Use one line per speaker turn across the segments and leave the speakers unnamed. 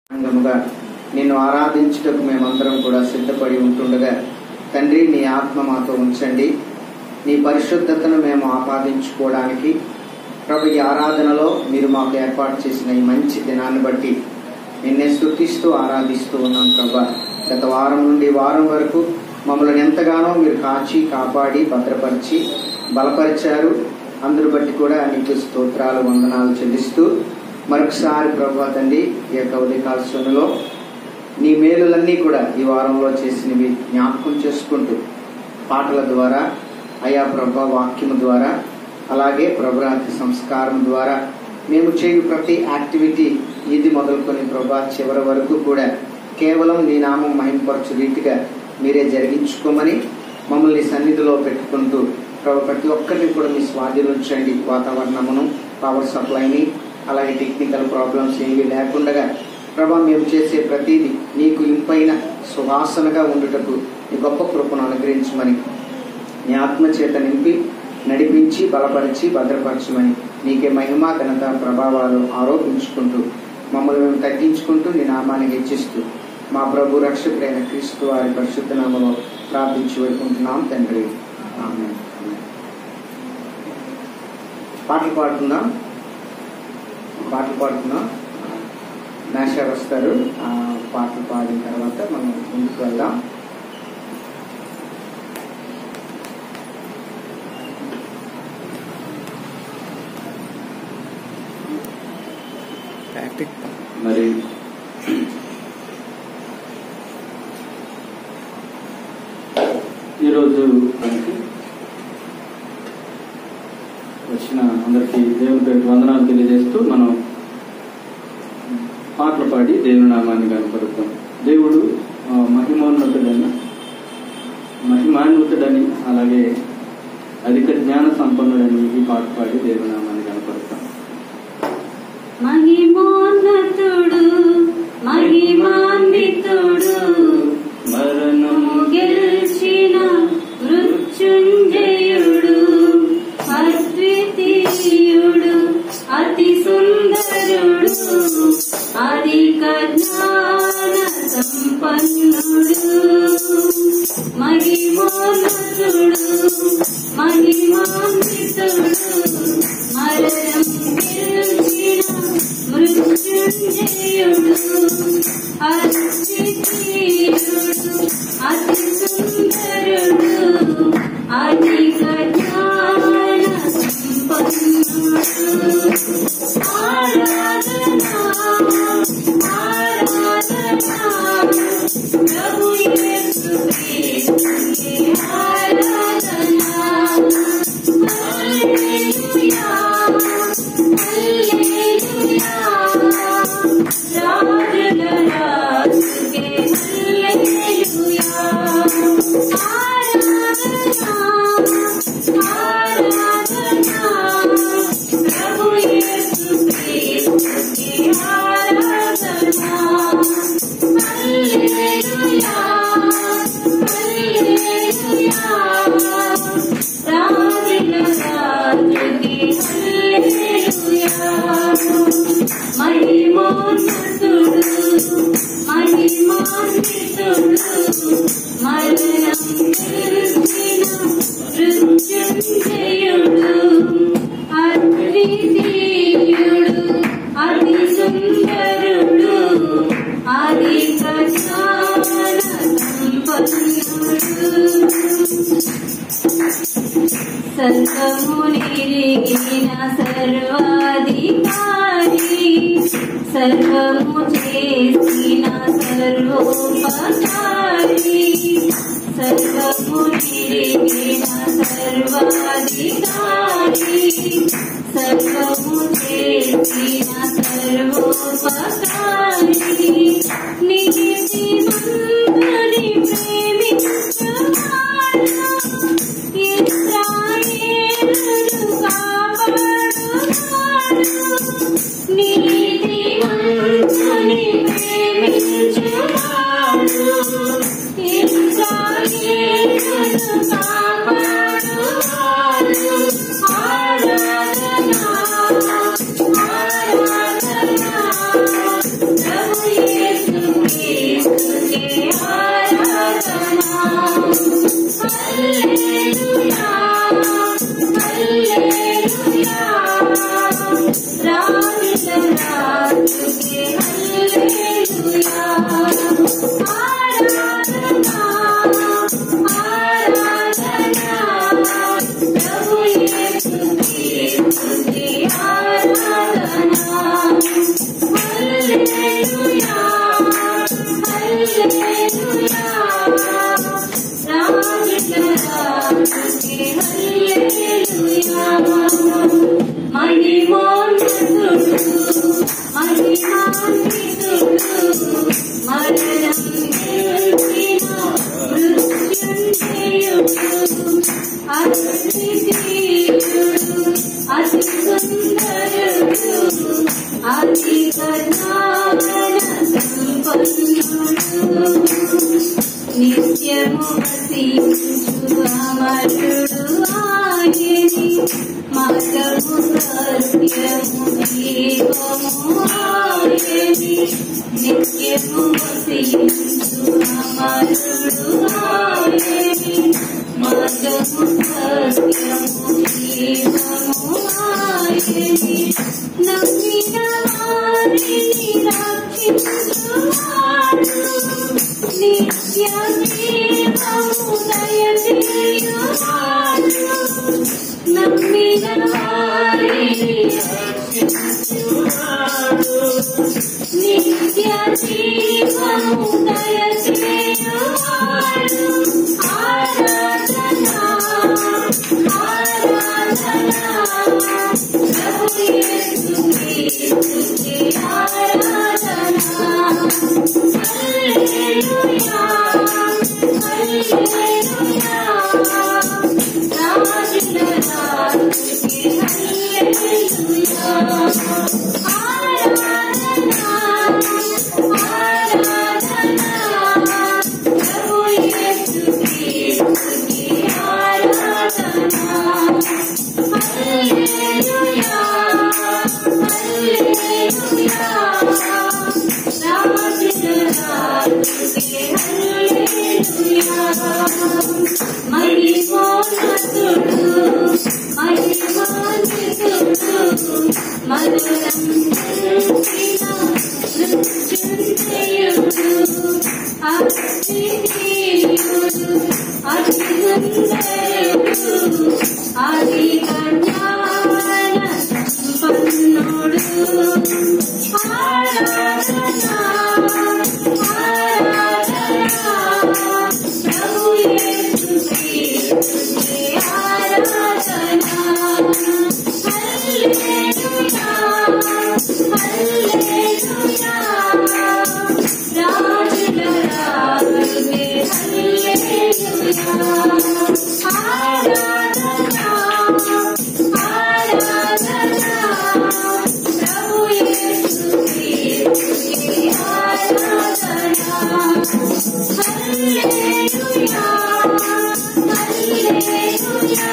అంగముగా నిన్ను ఆరాధించుటకు మేమందరం కూడా సిద్ధపడి ఉంటుండగా తండ్రి నీ ఆత్మ మాతో ఉంచండి నీ పరిశుద్ధతను మేము ఆపాదించుకోవడానికి ప్రభు ఈ ఆరాధనలో మీరు మాకు ఏర్పాటు చేసిన ఈ మంచి దినాన్ని బట్టి నిన్నే స్థుతిస్తూ ఆరాధిస్తూ ఉన్నాం ప్రభా గత వారం నుండి వారం వరకు మమ్మల్ని ఎంతగానో మీరు కాచి కాపాడి భద్రపరిచి బలపరిచారు అందరు బట్టి కూడా నీకు స్తోత్రాలు వందనాలు చెల్లిస్తూ మరొకసారి ప్రభా తండ్రి ఈ యొక్క ఉదయకాల నీ మేలులన్నీ కూడా ఈ వారంలో చేసినవి జ్ఞాపకం చేసుకుంటూ పాటల ద్వారా అయా ప్రభా వాక్యము ద్వారా అలాగే ప్రభరాతి సంస్కారం ద్వారా మేము చేయు ప్రతి యాక్టివిటీ ఇది మొదలుకొని ప్రభా చివరి వరకు కూడా కేవలం నీ నామం మహింపరచు రీతిగా మీరే జరిగించుకోమని మమ్మల్ని సన్నిధిలో పెట్టుకుంటూ ప్రభు ప్రతి ఒక్కరిని కూడా మీ స్వాధీనం ఉంచండి వాతావరణమును పవర్ సప్లైని అలాగే టెక్నికల్ ప్రాబ్లమ్స్ ఏవి లేకుండా ప్రభా మేము చేసే ప్రతిదీ నీకు ఇంపైన సువాసనగా ఉండుటకు నీ గొప్ప కృపను అనుగ్రహించమని నీ ఆత్మ చేత నింపి నడిపించి బలపరిచి భద్రపరచమని నీకే మహిమ ఘనత ప్రభావాలు ఆరోపించుకుంటూ మమ్మల్ని మేము తగ్గించుకుంటూ నీ నామాన్ని హెచ్చిస్తూ మా ప్రభు రక్షకుడైన క్రీస్తు వారి పరిశుద్ధ నామలో ప్రార్థించి వేడుకుంటున్నాం తండ్రి ఆమేన్. పాటలు పాడుకుందాం పాటలు పాడుకుందాం నాషర్ వస్తారు ఆ పాటలు పాడిన తర్వాత మనం ముందుకు వెళ్దాం
మరి ఈరోజు మనకి వచ్చిన అందరికీ దేవుని పేరు వందనాలు తెలియజేస్తూ మనం పాటలు పాడి దేవుని నామాన్ని కనపడుతాం దేవుడు ఆ, మహిమోన్నతుడైన మహిమాన్వితుడని అలాగే అధిక జ్ఞాన సంపన్నుడని ఈ పాట పాడి దేవుని నామాన్ని కనపడతాం
మహిమోన్నతుడు మహిమాన్వితుడు
మరణము
గెలిచిన మృత్యుంజయుడు అద్వితీయుడు అతి సుందరుడు అధిక జ్ఞాన సంపన్నుడు మహిమోన్నతుడు మహిమాన్వితుడు మరణం గెలిచిన మృత్యుంజయుడు అద్వితీయుడు అతి సుందరుడు అధిక జ్ఞాన సంపన్నుడు ఆరాధనా ఆరాధనా ప్రభు యేసు క్రీస్తుకే ఆరాధనా హల్లెలూయా హల్లెలూయా రాజుల రాజుకే హల్లెలూయా ఆరాధనా ఆరాధనా ప్రభు యేసు క్రీస్తుకే ఆరాధనా హల్లెలూయా హల్లెలూయా రాజుల రాజుకే హల్లెలూయా మహిమోన్నతుడు మహిమాన్వితుడు మరణం గెలిచిన మృత్యుంజయుడు అద్వితీయుడు అతి సుందరుడు అధిక జ్ఞాన సంపన్నుడు సర్వము నిరిగిన సర్వాధికారి సర్వము చేసిన సర్వోపకారి సర్వము నిరిగిన సర్వాధికారి సర్వము చేసిన సర్వోపకారి నీతి మందుని ప్రేమించువాడు ఇశ్రాయేలును కాపాడువాడు నీతిమంతుని ప్రేమించువాడు ఇశ్రాయేలును కాపాడువాడు ఆరాధన అతి సుందరుడు అతి కరుణాకర సంపన్నుడు నిత్యము వసించు అమరుడు ఆయని మార్గము సత్యము జీవము ఆయని నిత్యము వసించు అమరుడు ఆయని మార్గము సత్యము జీవము ఆయని నమ్మిన వారిని రక్షించువాడు నిత్య జీవము దయచేయువాడు నమ్మిన వారిని రక్షించువాడు నిత్య జీవము దయచేయువాడు ఆరాధన ఆరాధన ప్రభు యేసు క్రీస్తుకి ఆరాధన హల్లెలూయా హల్లెలూయా రాజుల రాజుకి హల్లెలూయా ఆరాధన ఆరాధన ప్రభు యేసు క్రీస్తుకి ఆరాధన హల్లెలూయా హల్లెలూయా రాజుల రాజుకి హల్లెలూయా మహిమోన్నతుడు మహిమాన్వితుడు మధురం తెలిసిన మృత్యుంజయుడు అతిథియుడు అతి సుందరుడు ఆది కన్యాన సంపన్నుడు ఆరాధన ఆరాధన ప్రభు యేసు క్రీస్తుకి ఆరాధన హల్లెలూయా హల్లెలూయా రాజుల రాజుకే హల్లెలూయా ఆరాధన ఆరాధన ప్రభు యేసు క్రీస్తుకి ఆరాధన హల్లెలూయా హల్లెలూయా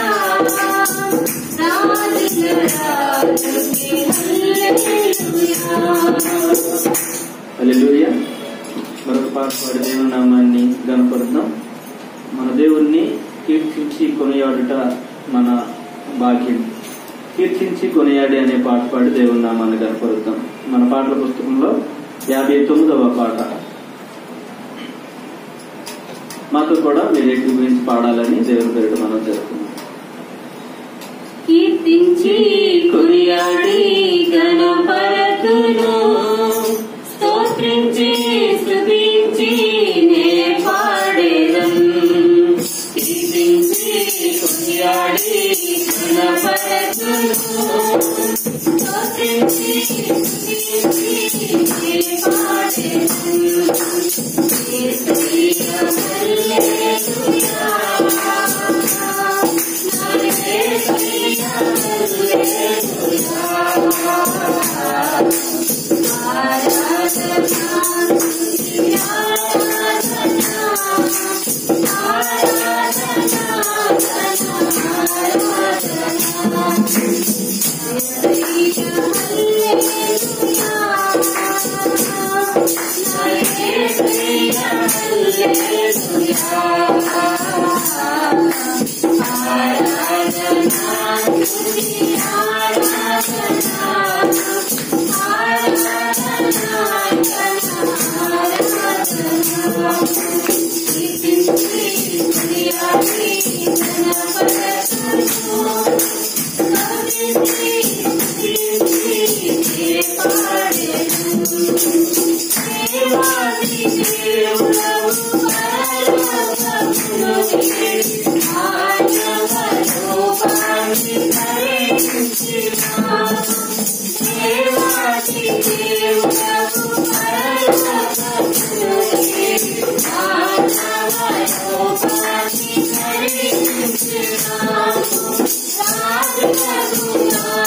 రాజుల రాజుకి హల్లెలూయా
హల్లెలూయా మరొక పాట పాడి దేవుని నామాన్ని గనపరుద్దాం మన దేవుణ్ణి కీర్తించి కొనియాడుట మన భాగ్యం కీర్తించి కొనియాడే అనే పాట పాడి దేవుని నామాన్ని గనపరుద్దాం మన పాటల పుస్తకంలో యాభై తొమ్మిదవ పాట మాతో కూడా మీరు ఎక్కువ గురించి పాడాలని దేవుని పేరిట మనం జరుపుకున్నాం
కీర్తించి కొనియాడి గణపరతును స్తోత్రించి స్తుతించి నే పాడేదం కీర్తించి కొనియాడి గణపరతును స్తోత్రించి స్తుతించి నే పాడేదం యేసయ్య Thank you.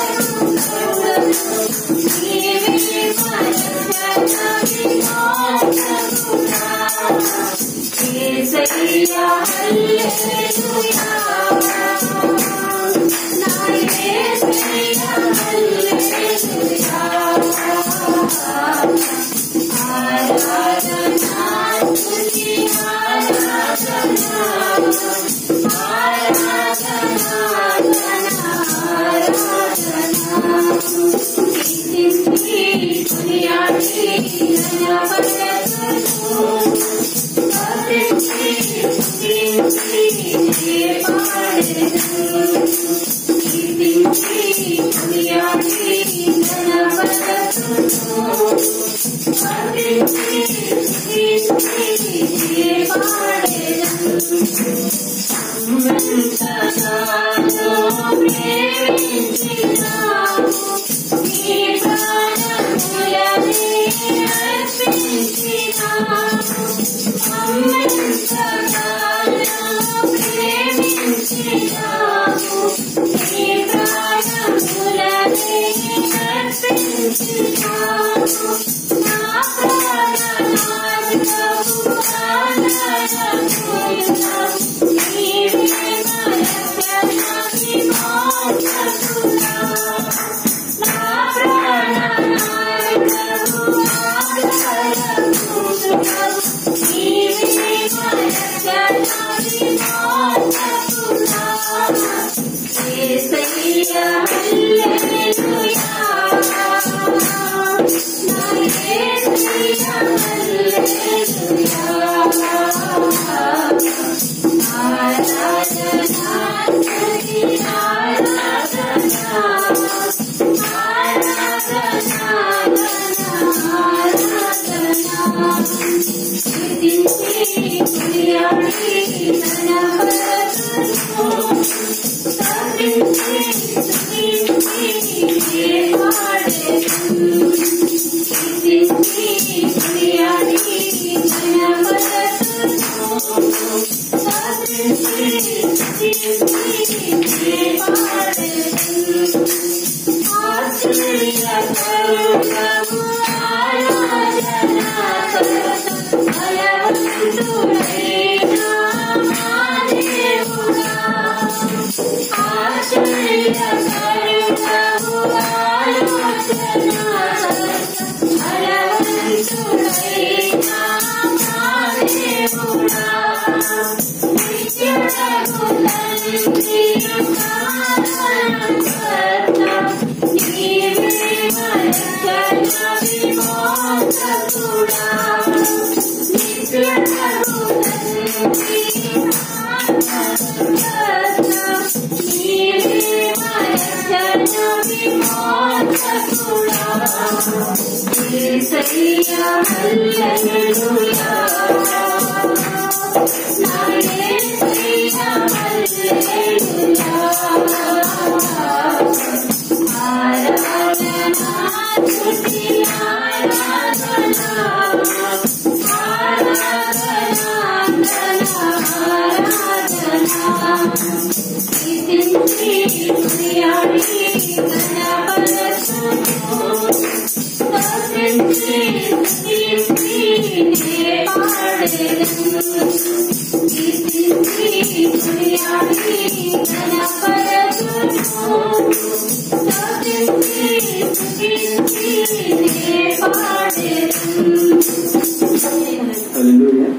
హల్లెలూయా.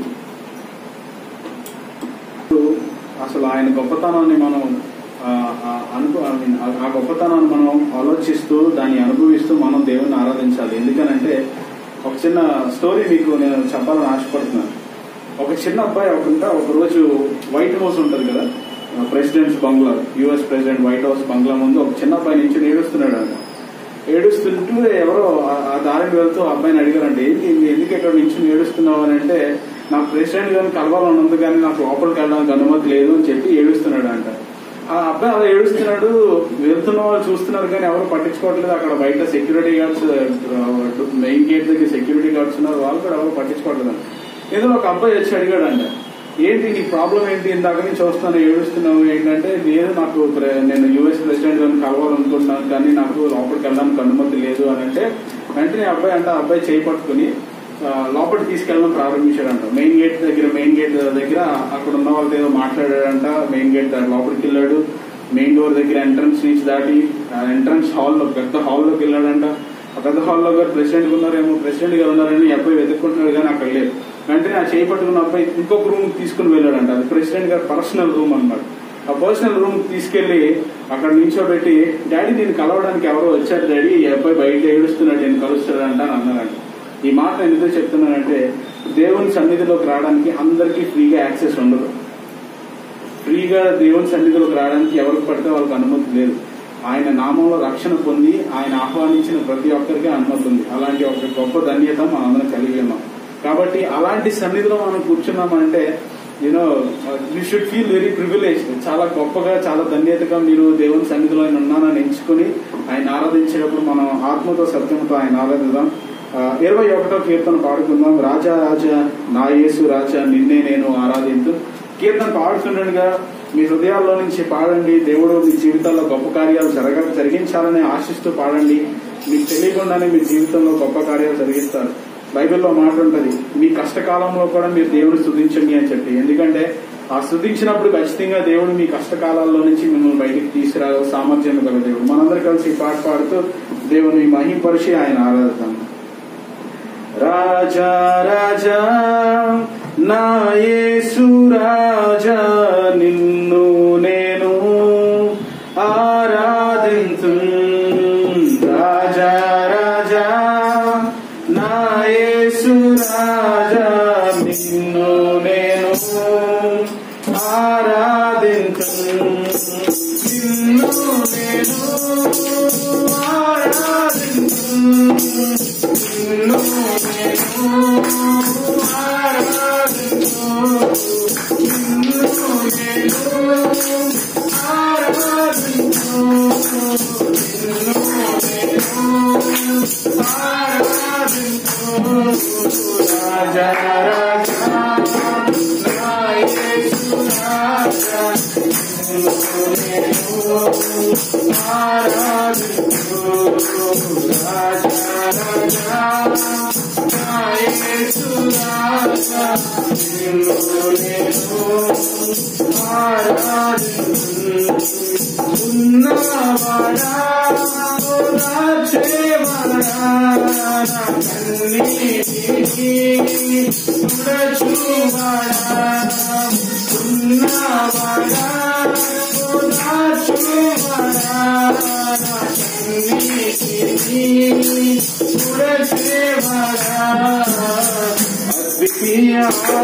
అసలు ఆయన గొప్పతనాన్ని మనం ఆ, ఆ, అనుకో I mean, ఆ- ఆ గొప్పతనాన్ని మనం ఆలోచిస్తూ దాన్ని అనుభవిస్తూ మనం దేవుణ్ణి ఆరాధించాలి ఎందుకనంటే ఒక చిన్న స్టోరీ మీకు నేను చెప్పాలని ఆశపడుతున్నాను ఒక చిన్న అబ్బాయి ఒక ఒక రోజు వైట్ హౌస్ ఉంటుంది కదా ప్రెసిడెంట్స్ బంగ్లా యుఎస్ ప్రెసిడెంట్ వైట్ హౌస్ బంగ్లా ముందు ఒక చిన్న అబ్బాయి నుంచి ఏడుస్తున్నాడు అంట ఏడుస్తుంటూ ఎవరో ఆ- ఆ దారిని వెళ్తూ ఆ అబ్బాయిని అడిగారంటే ఏంటి ఇది ఎందుకు ఇక్కడ నుంచి ఏడుస్తున్నావు అని అంటే నాకు ప్రెసిడెంట్ గారిని కలవాలని ఉంది కానీ నాకు లోపలికి వెళ్ళడానికి అనుమతి లేదు అని చెప్పి ఏడుస్తున్నాడు అంట ఆ అబ్బాయి అలా ఏడుస్తున్నాడు వెళ్తున్న వాళ్ళు చూస్తున్నారు కానీ ఎవరు పట్టించుకోవట్లేదు అక్కడ బయట సెక్యూరిటీ గార్డ్స్ మెయిన్ గేట్ దగ్గర సెక్యూరిటీ గార్డ్స్ ఉన్నారు వాళ్ళు కూడా ఎవరు పట్టించుకోవట్లేదు ఏదో ఒక అబ్బాయి వచ్చి అడిగాడంట
ఏంటి నీ ప్రాబ్లం ఏంటి ఇందాక నుంచి చూస్తున్నాను ఏడుస్తున్నావు ఏంటంటే లేదు నాకు ప్ర- నేను యూఎస్ ప్రెసిడెంట్ గారిని కలవాలనుకుంటున్నాను కానీ నాకు లోపలికి వెళ్ళడానికి అనుమతి లేదు అని అంటే వెంటనే అబ్బాయి అంటే ఆ అబ్బాయి చేయి పట్టుకుని ఆ, లోపలికి తీసుకెళ్ళడం ప్రారంభించాడంట మెయిన్ గేట్ దగ్గర మెయిన్ గేట్ దగ్గర అక్కడ ఉన్న వాళ్ళతో ఏదో మాట్లాడాడంట మెయిన్ గేట్ దగ్గర లోపలికి వెళ్ళాడు మెయిన్ డోర్ దగ్గర ఎంట్రన్స్ నుంచి దాటి ఎంట్రన్స్ హాల్లో పెద్ద హాల్లోకి వెళ్ళాడంట ఆ పెద్ద హాల్లో గారు ప్రెసిడెంట్ ఉన్నారేమో ప్రెసిడెంట్ గారు ఉన్నారని ఈ అబ్బాయి వెతుక్కుంటున్నాడు కానీ అక్కడ లేదు వెంటనే ఆ చేయి పట్టుకున్న అబ్బాయి ఇంకొక రూమ్ తీసుకుని వెళ్ళాడంట అది ప్రెసిడెంట్ గారి పర్సనల్ రూమ్ అన్నమాట ఆ పర్సనల్ రూమ్ తీసుకెళ్లి అక్కడ నించోబెట్టి డాడీ నేను కలవడానికి ఎవరో వచ్చారు డాడీ ఈ అబ్బాయి బయట ఏడుస్తున్నాడు నేను కలుస్తాడంట అని అన్నారంట ఈ మాట నేను ఎందుకు చెప్తున్నానంటే దేవుని సన్నిధిలోకి రావడానికి అందరికీ ఫ్రీగా యాక్సెస్ ఉండదు ఫ్రీగా దేవుని సన్నిధిలోకి రావడానికి ఎవరికి పడితే వాళ్ళకి అనుమతి లేదు ఆయన నామంలో రక్షణ పొంది ఆయన ఆహ్వానించిన ప్రతి ఒక్కరికి అనుమతి ఉంది అలాంటి ఒక గొప్ప ధన్యత మనందరం కలిగి ఉన్నాం కాబట్టి అలాంటి సన్నిధిలో మనం కూర్చున్నామంటే you know you should feel very privilege చాలా గొప్పగా చాలా ధన్యతగా మీరు దేవుని సన్నిధిలో ఆయన ఉన్నానని ఎంచుకుని ఆయన ఆరాధించేటప్పుడు మనం ఆత్మతో సత్యంతో ఆయన ఆరాధిద్దాం ఆ, ఇరవై ఒకటో కీర్తన పాడుకుందాం రాజా రాజా నా యేసు రాజా నిన్నే నేను ఆరాధించు కీర్తన పాడుతుండగా మీ హృదయాల్లో నుంచి పాడండి దేవుడు మీ జీవితాల్లో గొప్ప కార్యాలు జరగ జరిగించాలని ఆశిస్తూ పాడండి మీకు తెలియకుండానే మీ జీవితంలో గొప్ప కార్యాలు జరిగిస్తారు బైబిల్లో మాట ఉంటది మీ కష్టకాలంలో కూడా మీరు దేవుని స్తుతించండి అని చెప్పి ఎందుకంటే ఆ స్తుతించినప్పుడు ఖచ్చితంగా దేవుడు మీ కష్టకాలాల్లో నుంచి మిమ్మల్ని బయటికి తీసుకురా సామర్థ్యం గల దేవుడు మనందరం కలిసి ఈ పాట పాడుతూ దేవుని మహింపరిచి ఆయన ఆరాధిద్దాం రాజా రాజా నా యేసు రాజా నిన్ను నేను ఆరాధించు రాజా రాజా నా యేసు రాజా నిన్ను నేను ఆరాధించు నిన్ను నేను ఆరాధించు నిన్ను అద్వితీయ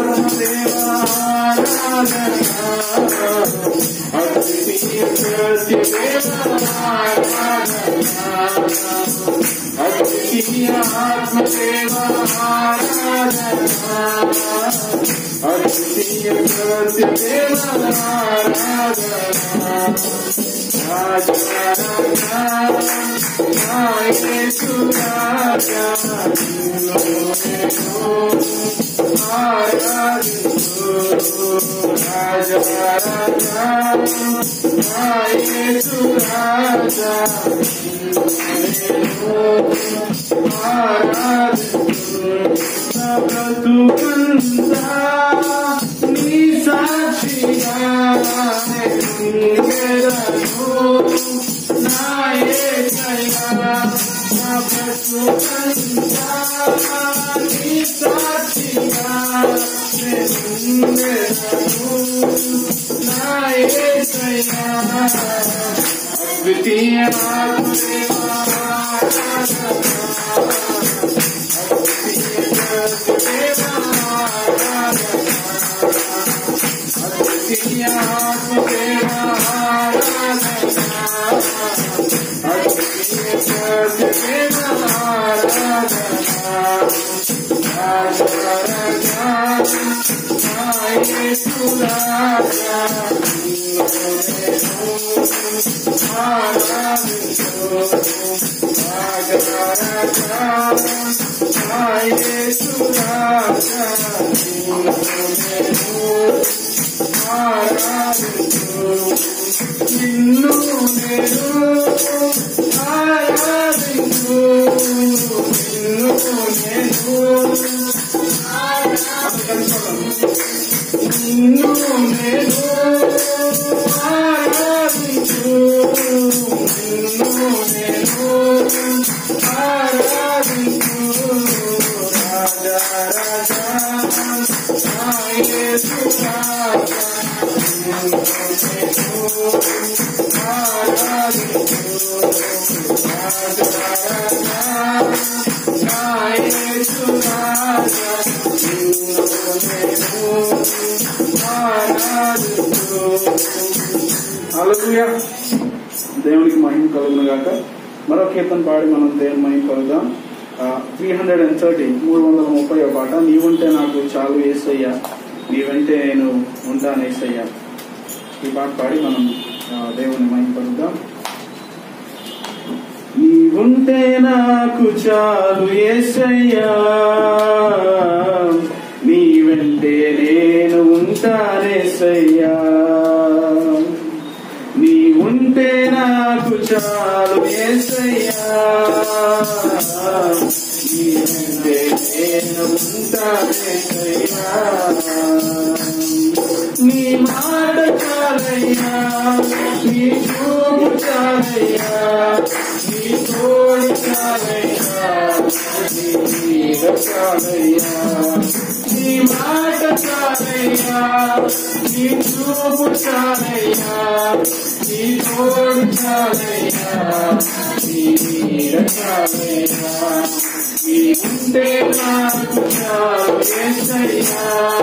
అద్వితీయ అద్వితీయ ఆత్మదేవ అద్వితీయ సత్యదేవ నీ సాక్షిగా అద్వితీయ Thank you. ఆరాధించు నిన్ను నేను ఆరాధించు నిన్ను నేను నిన్ను నేను ఆరాధించు నిన్ను నేను ఆరాధించు రాజా రాజా నా యేసు రాజా నిన్ను నేను ఆరాధించు రాజా రాజా నా యేసు రాజా నిన్ను నేను ఆరాధించు హల్లెలూయా దేవునికి మహిమ కలుగును గాక మరో కీర్తన పాడి మనం దేవుని మహిమ కలుగుదాం త్రీ హండ్రెడ్ అండ్ థర్టీ మూడు వందల ముప్పై పాట నీవుంటే నాకు చాలు ఏసయ్యా నీవంటే నేను ఉంటాను ఏసయ్యా ఈ పాట పాడి మనం ఆ, దేవుని మహిమ కలుగుదాం నీవుంటే నాకు చాలు ఏసయ్యా నీ వెంటే నేను ఉంటానేసయ్యా నీ ఉంటే నాకు చాలు ఏసయ్యా నీ వెంటే నేను ఉంటానేసయ్యా నీ మాట చాలయ్యా నీ చూపు చాలయ్యా నీ తోడు చాలయ్యా నీ నీడ చాలయ్యా నీ మాట చాలయ్యా నీ చూపు చాలయ్యా నీ తోడు చాలయ్యా నీ నీడ చాలయ్యా నీ ఉంటే నాకు చాలు ఏసయ్యా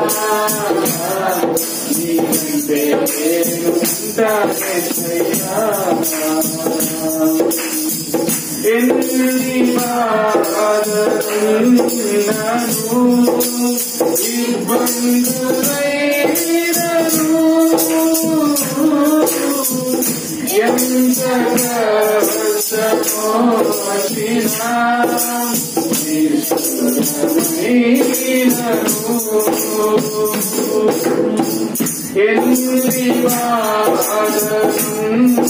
నీ ఉంటే నేను ఉంటానేసయ్యా ఎన్ని బాధలున్నను ఇబ్బందులైనను ఎంత కష్టమో వచ్చినా ఎన్ని బాధలున్నను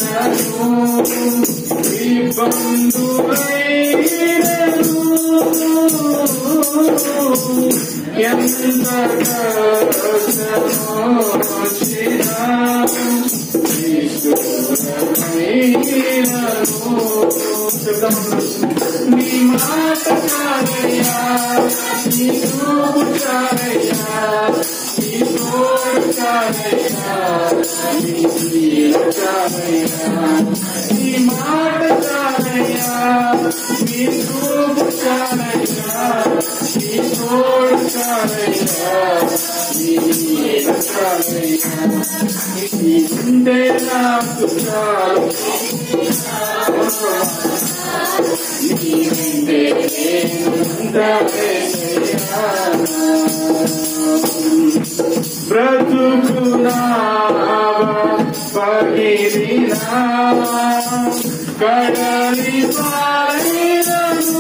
ఇబ్బందులైనను ఎంత కష్టమో వచ్చినా నీ మాట చాలయ్యా నీ చూపు చాలయ్యా నీ తోడు చాలయ్యా నీ తీర చాలయ్యా నీ మాట చాలయ్యా నీ చూపు చాలయ్యా నీ తోడు చాలయ్యా నీ తీర చాలయ్యా నీ ఉండే నాకు చాలు నీవే నేనుండవేసయ్యా. బ్రతుకునావ పగిలినా కడలి పారైనను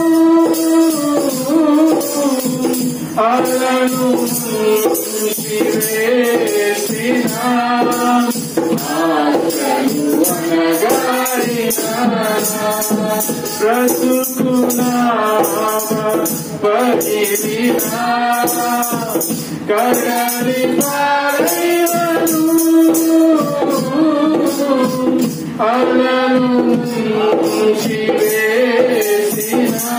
అలను వేసినా ఆశలు అనగారినా బ్రతుకునావ పగిలినా కడలి పారైనను అలను వేసినా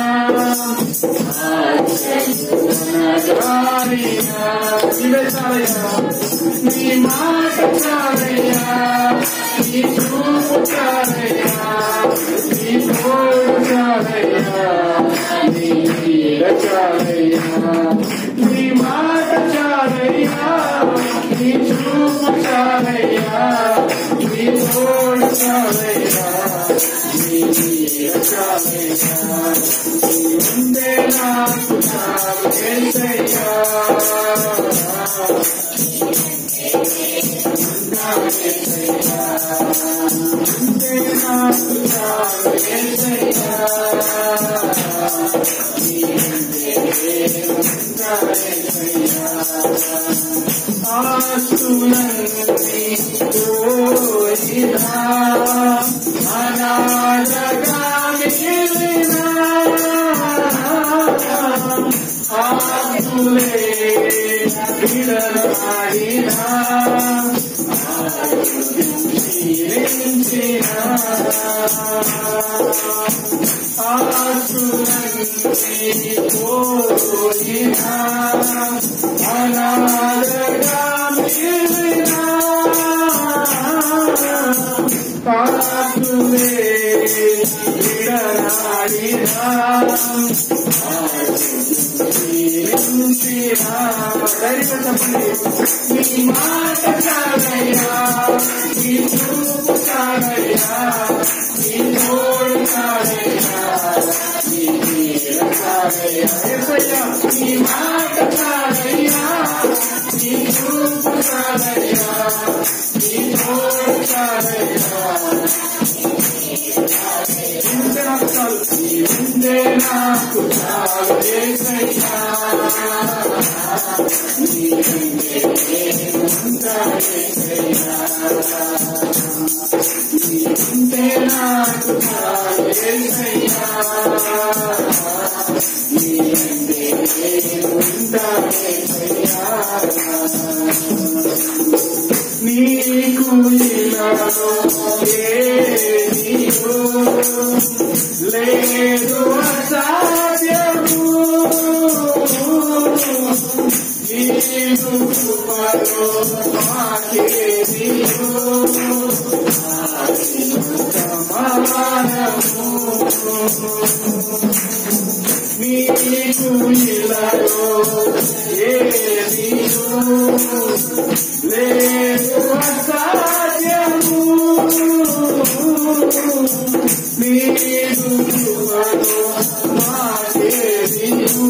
నీ మాట చాలయ్యా నీ చూపు చాలయ్యా నీ తోడు చాలయ్యా నీ నీడ చాలయ్యా నీ మాట చాలయ్యా నీ చూపు చాలయ్యా నీ తోడు చాలయ్యా నీ నీడ చాలయ్యా నీ ఉండే నాకు చాలు ఏసయ్యా ఆస్తులన్నీ అనాథగా మిగిలిన ఆస్తులే విడనాడిన క్షీణించిన ఆస్తులన్నీ పోయిన అనాథగా మిగిలిన పాతులే విడనాడిన నీ మాట చాలయ్యా నీ చూపు చాలయ్యా నీ తోడు చాలయ్యా నీ నీడ చాలయ్యా ఎసయ్యా నీ మాట చాలయ్యా నీ చూపు చాలయ్యా నీ తోడు చాలయ్యా ఇంతే నాకు చాలు ఇంతే నాకు చాలు ఏసయ్యా ఇంతే నాకు చాలు ఏసయ్యా నీకు ఇలాలో ఏమీయో లేదు అసాధ్యము నీకు కృపలో మాకేమీయో సమానము నీకు ఇలాలో ఏమీయో లేదు అసాధ్యము నీకు కృపలో మాకేమీయో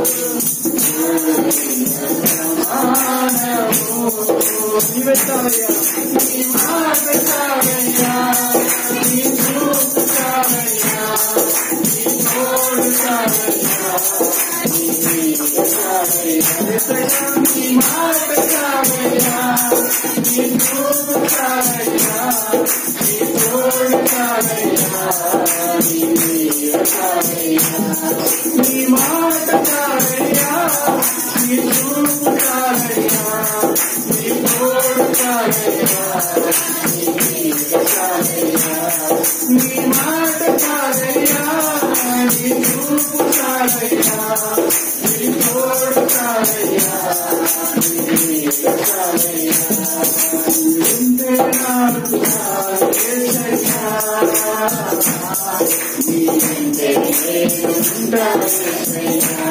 నీవే చాలయ్యా నీ మాట చాలయ్యా నీ చూపు చాలయ్యా నీ తోడు చాలయ్యా నీ నీడ చాలయ్యా ఎసయ్యా నీ మాట చాలయ్యా నీ చూపు చాలయ్యా నీ తోడు చాలయ్యా నీ నీడ చాలయ్యా నీ మాట చాలయ్యా నీ చూపు చాలయ్యా నీ తోడు చాలయ్యా నీ నీడ చాలయ్యా నీ మాట చాలయ్యా నీ చూపు చాలయ్యా నీ తోడు చాలయ్యా నీ నీడ చాలయ్యా ఇంతే నాకు చాలు యేసయ్యా నీ ఇంతే నేను ఉంటా యేసయ్యా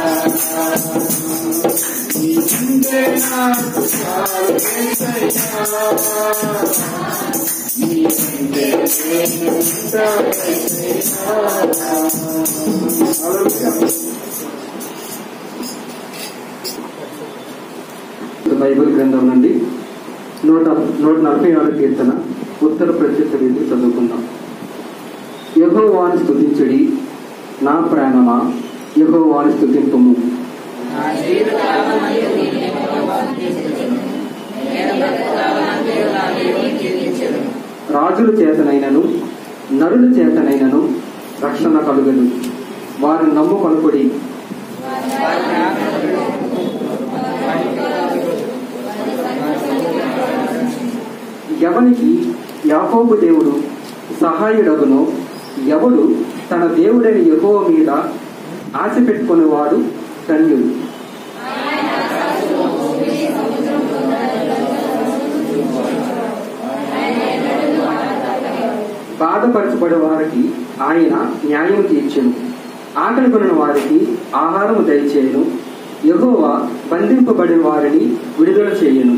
నీ ఇంతే నాకు చాలు యేసయ్యా నీ ఇంతే నేను ఉంటా యేసయ్యా హల్లెలూయా
బైబిల్ గ్రంథం నుండి నూట నూట నలభై ఆరు కీర్తన ఉత్తర ప్రత్యక్ష రీతి చదువుకుందాం యహోవాని స్థుతించడి నా ప్రాణమా యహోవాని స్థుతింపుము రాజుల చేతనైనను నరుల చేతనైనను రక్షణ కలుగదు వారు నమ్ము కొనుకొడి ఎవనికి యాకోబు దేవుడు సహాయుడగునో ఎవడు తన దేవుడైన యెహోవా మీద ఆశ పెట్టుకునేవాడు ధన్యుడు బాధపరచబడే వారికి ఆయన న్యాయం తీర్చెను ఆకలి కొనిన వారికి ఆహారము దయచేయను యెహోవా బంధింపబడిన వారిని విడుదల చేయను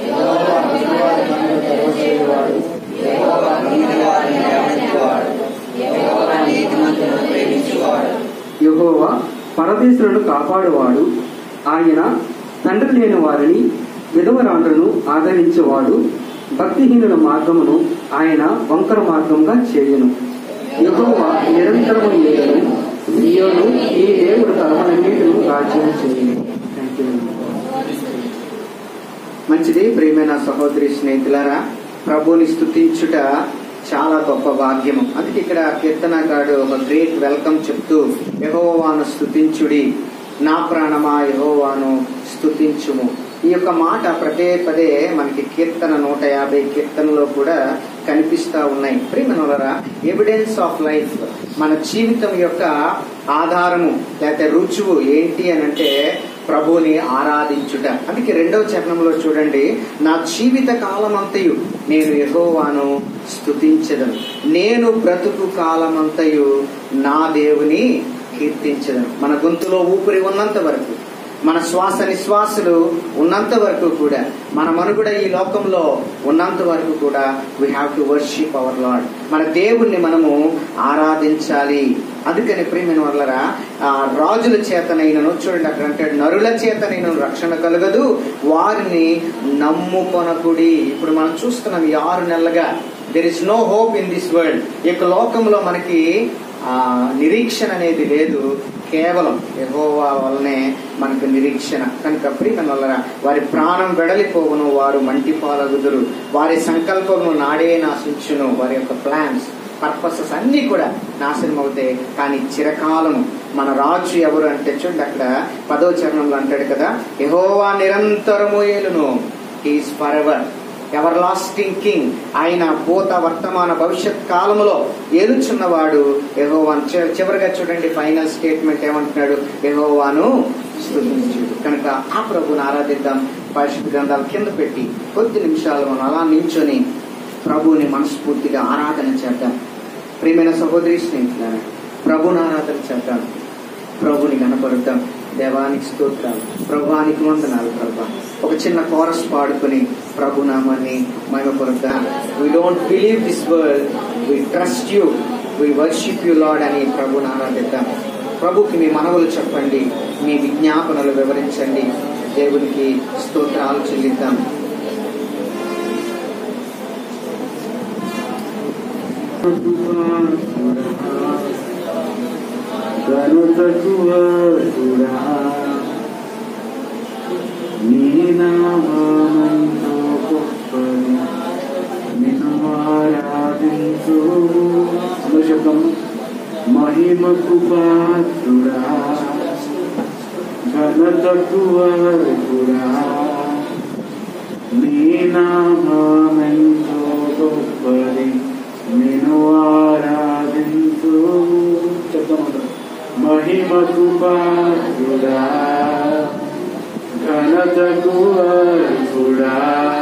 యెహోవా పరదేశులను కాపాడువాడు ఆయన తండ్రి లేని వారిని విధవరాండ్రను ఆదరించేవాడు భక్తిహీనుల మార్గమును ఆయన వంకర మార్గంగా చేయను యెహోవా నిరంతరము ఏదను సియోను ఈ దేవుడు తలమనన్నిటిను రాజ్యం చేయను Thank you.
మంచిది ప్రియమైన సహోదరి స్నేహితులారా ప్రభుని స్తుతించుట చాలా గొప్ప భాగ్యము అందుకే ఇక్కడ కీర్తనకాడు ఒక గ్రేట్ వెల్కమ్ చెప్తూ యహోవాను స్తుతించుడి నా ప్రాణమా యహోవాను స్తుతించుము ఈ యొక్క మాట ప్రదే పదే మనకి కీర్తన నూట యాభై కీర్తనలో కూడా కనిపిస్తా ఉన్నాయి ప్రియమనులరా ఎవిడెన్స్ ఆఫ్ లైఫ్ మన జీవితం యొక్క ఆధారము లేకపోతే రుచువు ఏంటి అని అంటే ప్రభుని ఆరాధించుట అందుకే రెండవ చరణంలో చూడండి నా జీవిత కాలమంతయు నేను యెహోవాను స్తుతించదను నేను బ్రతుకు కాలమంతయు నా దేవుని కీర్తించదను మన గొంతులో ఊపిరి ఉన్నంత వరకు మన శ్వాస నిశ్వాసలు ఉన్నంత వరకు కూడా మన మనుగడ ఈ లోకంలో ఉన్నంత వరకు కూడా we have to worship our lord మన దేవుణ్ణి మనము ఆరాధించాలి అందుకని ప్రియమైన వాళ్ళరా ఆ రాజుల చేతనైనను చూడండి అక్కడ అంటాడు నరుల చేతనైనను రక్షణ కలగదు వారిని నమ్ముకొనకుడి ఇప్పుడు మనం చూస్తున్నాం ఈ ఆరు నెలలుగా there is no hope in this world ఈ యొక్క లోకంలో మనకి ఆ నిరీక్షణ అనేది లేదు కేవలం యెహోవా వల్లనే మనకు నిరీక్షణ కనుక ప్రియమైన వల్ల వారి ప్రాణం వెడలిపోవును వారు మంటి పాలగుదురు వారి సంకల్పమును నాడే నాశించును వారి యొక్క ప్లాన్స్ పర్పసెస్ అన్ని కూడా నాశనం అవుతాయి కానీ చిరకాలము మన రాజు ఎవరు అంటే చూడండి అక్కడ పదో చరణంలో అంటాడు కదా యెహోవా నిరంతరము ఏలును he's for ever everlasting king ఆయన భూత వర్తమాన భవిష్యత్ కాలములో ఏలుచున్నవాడు యెహోవాను చి- చివరిగా చూడండి ఫైనల్ స్టేట్మెంట్ ఏమంటున్నాడు యెహోవాను స్తుతించుడు కనుక ఆ ప్రభుని ఆరాధిద్దాం పరిశుద్ధ గ్రంథాలు కింద పెట్టి కొద్ది నిమిషాలు మనం అలా నించొని ప్రభుని మనస్ఫూర్తిగా ఆరాధన చేద్దాం ప్రియమైన సహోదరి స్నేహితులారా ప్రభుని ఆరాధన చేద్దాం ప్రభుని కనపరుద్దాం దేవానికి స్తోత్రాలు ప్రభువానికి వందనాలు ప్రభా ఒక చిన్న కోరస్ పాడుకొని ప్రభు నామాన్ని మహిమపరుద్దాం we don't believe this world we trust you we worship you lord అని ప్రభుని ఆరాధిద్దాం ప్రభుకి మీ మనవులు చెప్పండి మీ విజ్ఞాపనలు వివరించండి దేవునికి స్తోత్రాలు చెల్లిద్దాం
గణతకువరుడా నీ నామంతో గొప్పది నిన్ను ఆరాధించు అందరూ చెప్తాం మహిమకు పాత్రుడా ఘనతకువరుడా నీ నామెంతో గొప్పది నేను ఆరాధించు చెప్తామంటారు మహిమకు పాత్రుడా ఘనతకు అర్హుడా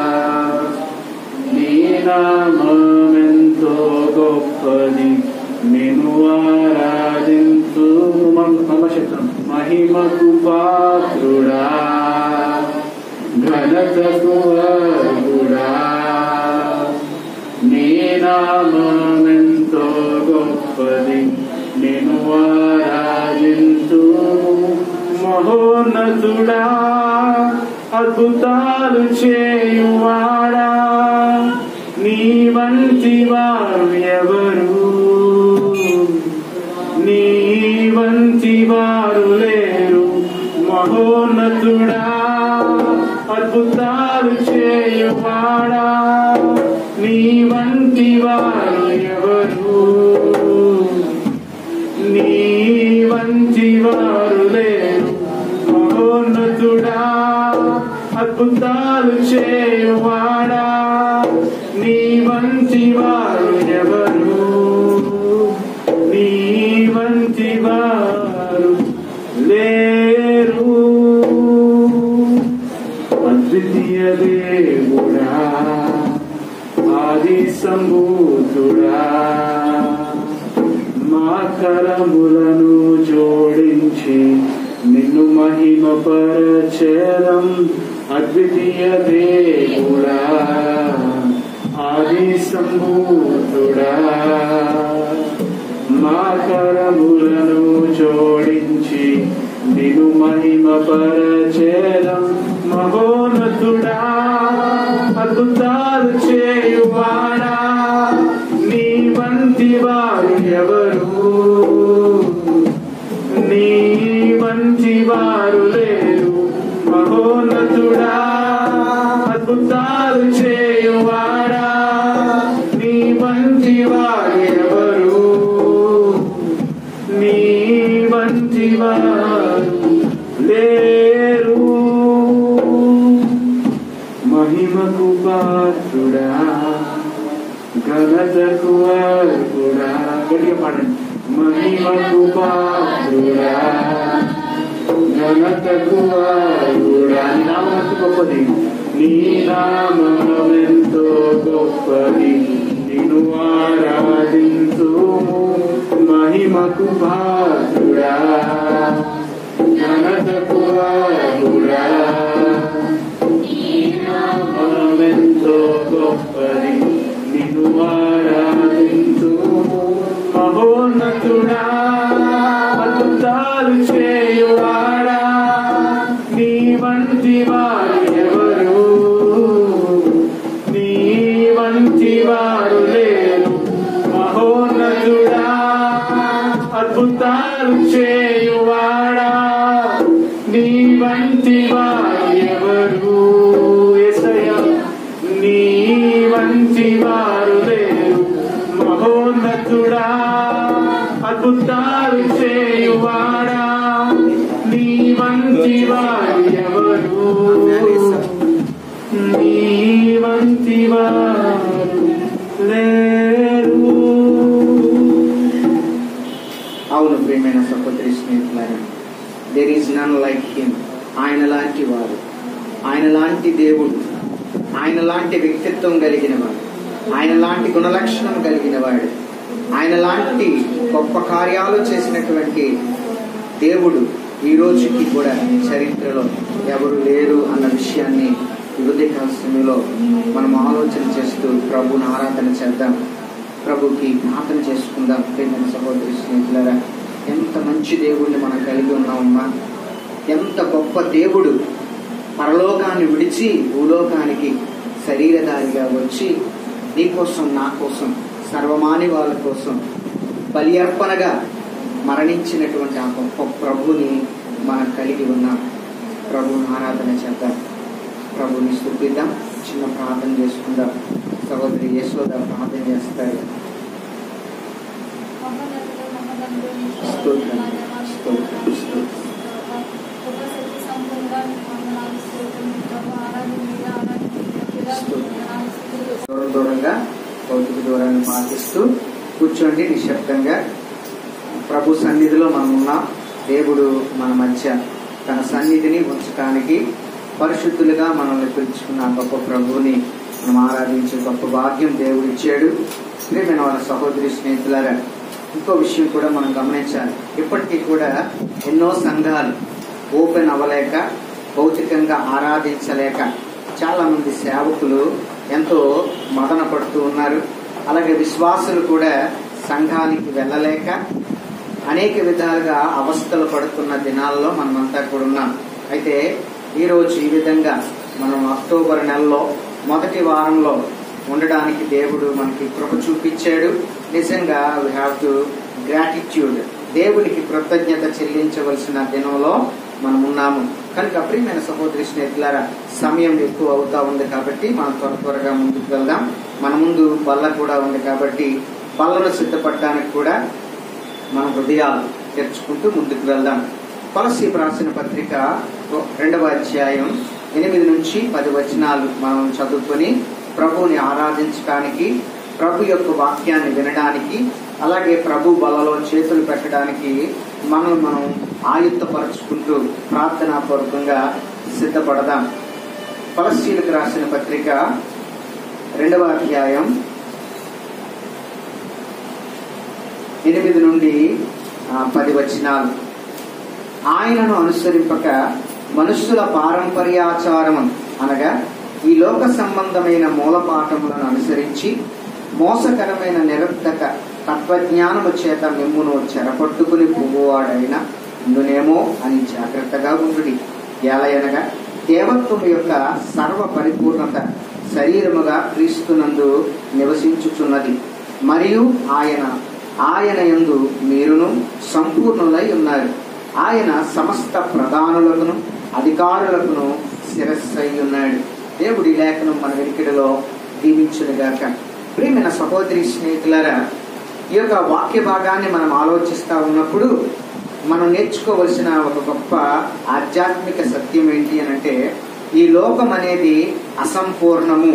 నీ నామెంతో గొప్పది నేను ఆరాధించు మమ చెప్తాం మహిమకు పాత్రుడా ఘనతకు అర్హుడా నీ నామెంతో గొప్పది నేను ఆరాధించు మహోన్నతుడా అద్భుతాలు చేయువాడా నీ వంటి వారు ఎవరు నీ వంటి వారు లేరు మహోన్నతుడా అద్భుతాలు చేయువాడా నీ వంటి వారు ఎవరు నీ వంటి వారు లేరు మహోన్నతుడా అద్భుతాలు చేయువాడా నీ వంటి వారు ఎవరు నీ వంటి వారు లేరు అద్వితీయ దేవుడా ఆది సంభూతుడా మా కరములను జోడించి నిన్ను మహిమపరచరం అద్వితీయ దేవుడా ఆది సంభూతుడా మా కరములను జోడించి నిన్ను మహిమపరచరం మహోన్నతుడా అద్భుతాలు చేయువాడా నీ వంటి వారు ఎవరు నీ వంటి వారు లేరు మహోన్నతుడా అద్భుతాలు చేయువాడా నీ వంటి వారు లేరు మహిమకు పాత్రుడా ఘనతకు అర్హుడా గట్టిగా పాడండి మహిమకు పాత్రుడా ఘనతకు అర్హుడా నీ నామం ఎంత గొప్పది నీ నామం ఎంతో గొప్పది నిన్ను ఆరాధించు మహిమకు పాత్రుడా ఘనతకు అర్హుడా ఎంతో గొప్పది నిన్ను ఆరాధించు మహోన్నతుడా అద్భుతాలు చేయువాడా నీ వంటి వారు ఎవరు నీ వంటి వారు లేరు మహోన్నతుడా అద్భుతాలు చేయువాడా నీ వంటి వారు ఎవరు యేసయ్యా నీ వంటి వారు లేరు మహోన్నతుడా అద్భుతాలు చేయువాడా నీ వంటి వారు ఎవరు నీ వంటి వారు లేరు
అవును ప్రియమైన సహోదరి స్నేహితులారా there is none like him ఆయన లాంటి వారు ఆయన లాంటి దేవుడు ఆయన లాంటి వ్యక్తిత్వం కలిగిన వాడు ఆయన లాంటి గుణలక్షణం కలిగిన వాడు ఆయన లాంటి గొప్ప కార్యాలు చేసినటువంటి దేవుడు ఈ రోజుకి కూడా చరిత్రలో ఎవరు లేరు అన్న విషయాన్ని ఈ ఉదయకాల సమయంలో మనం ఆలోచన చేస్తూ ప్రభుని ఆరాధన చేద్దాం ప్రభుకి ప్రార్థన చేసుకుందాం ప్రేమైన సహోదరి స్నేహితులారా ఎంత మంచి దేవుడిని మనం కలిగి ఉన్నామమ్మా ఎంత గొప్ప దేవుడు పరలోకాన్ని విడిచి భూలోకానికి శరీరధారిగా వచ్చి నీ కోసం నా కోసం సర్వమాని వాళ్ళ కోసం బలి అర్పణగా మరణించినటువంటి ఆ గొప్ప ప్రభుని మనం కలిగి ఉన్నాం ప్రభుని ఆరాధన చేద్దాం ప్రభుని స్థుతిద్దాం చిన్న ప్రార్థన చేసుకుందాం సహోదరి యశోద ప్రార్థన చేస్తారు స్తోత్రం స్తోత్రం స్తోత్రం దూరం దూరంగా భౌతిక దూరాన్ని పాటిస్తూ కూర్చోండి నిశ్శబ్దంగా ప్రభు సన్నిధిలో మనం ఉన్నాం దేవుడు మన మధ్య తన సన్నిధిని ఉంచడానికి పరిశుద్ధులుగా మనల్ని పిలుచుకున్న ఆ గొప్ప ప్రభువుని మనం ఆరాధించే గొప్ప భాగ్యం దేవుడు ఇచ్చాడు ప్రియమైన వాళ్ళ సహోదరి స్నేహితులారా ఇంకో విషయం కూడా మనం గమనించాలి ఇప్పటికీ కూడా ఎన్నో సంఘాలు ఓపెన్ అవ్వలేక భౌతికంగా ఆరాధించలేక చాలా మంది సేవకులు ఎంతో మదన పడుతూ ఉన్నారు అలాగే విశ్వాసులు కూడా సంఘానికి వెళ్ళలేక అనేక విధాలుగా అవస్థలు పడుతున్న దినాల్లో మనమంతా కూడా ఉన్నాం అయితే ఈరోజు ఈ విధంగా మనం అక్టోబర్ నెలలో మొదటి వారంలో ఉండడానికి దేవుడు మనకి కృప చూపించాడు నిజంగా వీ హ్యావ్ టు గ్రాటిట్యూడ్ దేవునికి కృతజ్ఞత చెల్లించవలసిన దినంలో మనం ఉన్నాము కనుక ప్రియమైన సహోదరి స్నేహితులారా సమయం ఎక్కువ అవుతా ఉంది కాబట్టి మనం త్వర త్వరగా ముందుకు వెళ్దాం మన ముందు బల్ల కూడా ఉంది కాబట్టి బల్లను సిద్ధపడడానికి కూడా మన హృదయాలు తెరుచుకుంటూ ముందుకు వెళ్దాం కొలసి రాసిన పత్రిక రెండవ అధ్యాయం ఎనిమిది నుంచి పది వచనాలు మనం చదువుకొని ప్రభువుని ఆరాధించడానికి ప్రభు యొక్క వాక్యాన్ని వినడానికి అలాగే ప్రభు బలలో చేతులు పెట్టడానికి మనం మనం ఆయుత్తపరుచుకుంటూ ప్రార్థనాపూర్వకంగా సిద్ధపడదాం ఫలస్తీన్కు రాసిన పత్రిక రెండవ అధ్యాయం ఎనిమిది నుండి ఆ, పది వచనాలు ఆయనను అనుసరింపక మనుష్యుల పారంపర్యాచారము అనగా ఈ లోక సంబంధమైన మూలపాఠములను అనుసరించి మోసకరమైన నిరర్ధక తత్వజ్ఞానము చేత మిమ్మును చెరపట్టుకుని పోవాడైన ఇందునేమో అని జాగ్రత్తగా ఉండుడి ఏలయనగా దేవత్వం యొక్క సర్వ పరిపూర్ణత శరీరముగా క్రీస్తునందు నివసించుచున్నది మరియు ఆయన ఆయన యందు మీరును సంపూర్ణులై ఉన్నారు ఆయన సమస్త ప్రధానులకును అధికారులకును శిరస్సై ఉన్నాడు దేవుడి లేఖనం మన వెనుకడిలో దీవించునుగాక ప్రియమైన సహోదరి స్నేహితులారా ఈ యొక్క వాక్య భాగాన్ని మనం ఆలోచిస్తా ఉన్నప్పుడు మనం నేర్చుకోవలసిన ఒక గొప్ప ఆధ్యాత్మిక సత్యం ఏంటి అని అంటే ఈ లోకం అనేది అసంపూర్ణము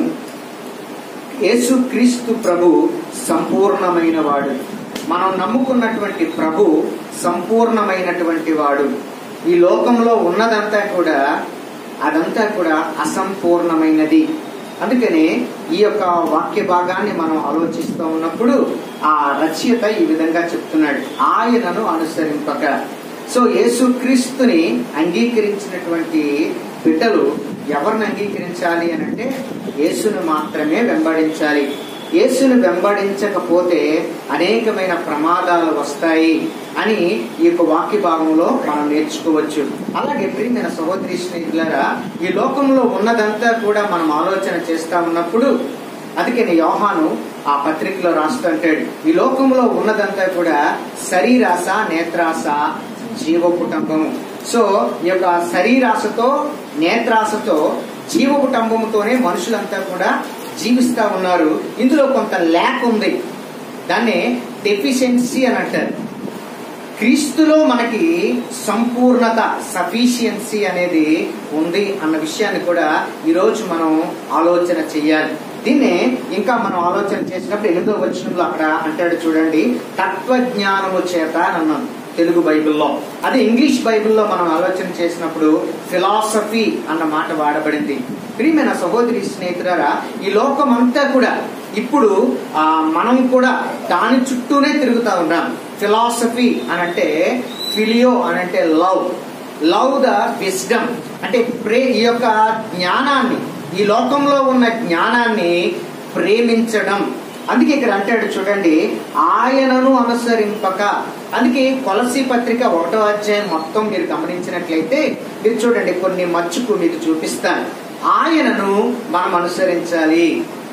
యేసు క్రీస్తు ప్రభు సంపూర్ణమైన వాడు మనం నమ్ముకున్నటువంటి ప్రభు సంపూర్ణమైనటువంటి వాడు ఈ లోకంలో ఉన్నదంతా కూడా అదంతా కూడా అసంపూర్ణమైనది అందుకనే ఈ యొక్క వాక్య భాగాన్ని మనం ఆలోచిస్తూ ఉన్నప్పుడు ఆ రచయిత ఈ విధంగా చెప్తున్నాడు ఆయనను అనుసరింపక సో యేసుక్రీస్తుని అంగీకరించినటువంటి బిడ్డలు ఎవరిని అంగీకరించాలి అని అంటే యేసును మాత్రమే వెంబడించాలి యేసును వెంబడించకపోతే అనేకమైన ప్రమాదాలు వస్తాయి అని ఈ యొక్క వాక్య భాగంలో మనం నేర్చుకోవచ్చు అలాగే ప్రియమైన సహోదరి స్నేహితులారా ఈ లోకంలో ఉన్నదంతా కూడా మనం ఆలోచన చేస్తా ఉన్నప్పుడు అందుకని యోహాను ఆ పత్రికలో రాస్తూ అంటాడు ఈ లోకంలో ఉన్నదంతా కూడా శరీరాశ నేత్రాశ జీవ కుటుంబము సో ఈ యొక్క శరీరాశతో నేత్రాశతో జీవ కుటుంబంతోనే మనుషులంతా కూడా జీవిస్తా ఉన్నారు ఇందులో కొంత ల్యాక్ ఉంది దాన్ని డెఫిషియన్సీ అని అంటారు క్రీస్తులో మనకి సంపూర్ణత సఫిషియన్సీ అనేది ఉంది అన్న విషయాన్ని కూడా ఈరోజు మనం ఆలోచన చెయ్యాలి దీన్నే ఇంకా మనం ఆలోచన చేసినప్పుడు ఎనిమిదో వచనంలో అక్కడ అంటాడు చూడండి తత్వజ్ఞానము చేత అని అన్నాను తెలుగు బైబిల్లో అదే ఇంగ్లీష్ బైబిల్లో మనం ఆలోచన చేసినప్పుడు ఫిలాసఫీ అన్న మాట వాడబడింది ప్రియమైన సహోదరి స్నేహితులారా ఈ లోకం అంతా కూడా ఇప్పుడు ఆ, మనం కూడా దాని చుట్టూనే తిరుగుతా ఉన్నాం ఫిలాసఫీ అని అంటే ఫిలియో అని అంటే లవ్ లవ్ ద విజ్డమ్ అంటే ప్రే ఈ యొక్క జ్ఞానాన్ని ఈ లోకంలో ఉన్న జ్ఞానాన్ని ప్రేమించడం అందుకే ఇక్కడ అంటాడు చూడండి ఆయనను అనుసరింపక అందుకే కొలసి పత్రిక ఒకటో అధ్యాయం మొత్తం మీరు గమనించినట్లయితే మీరు చూడండి కొన్ని మచ్చుకు మీకు చూపిస్తాను ఆయనను మనం అనుసరించాలి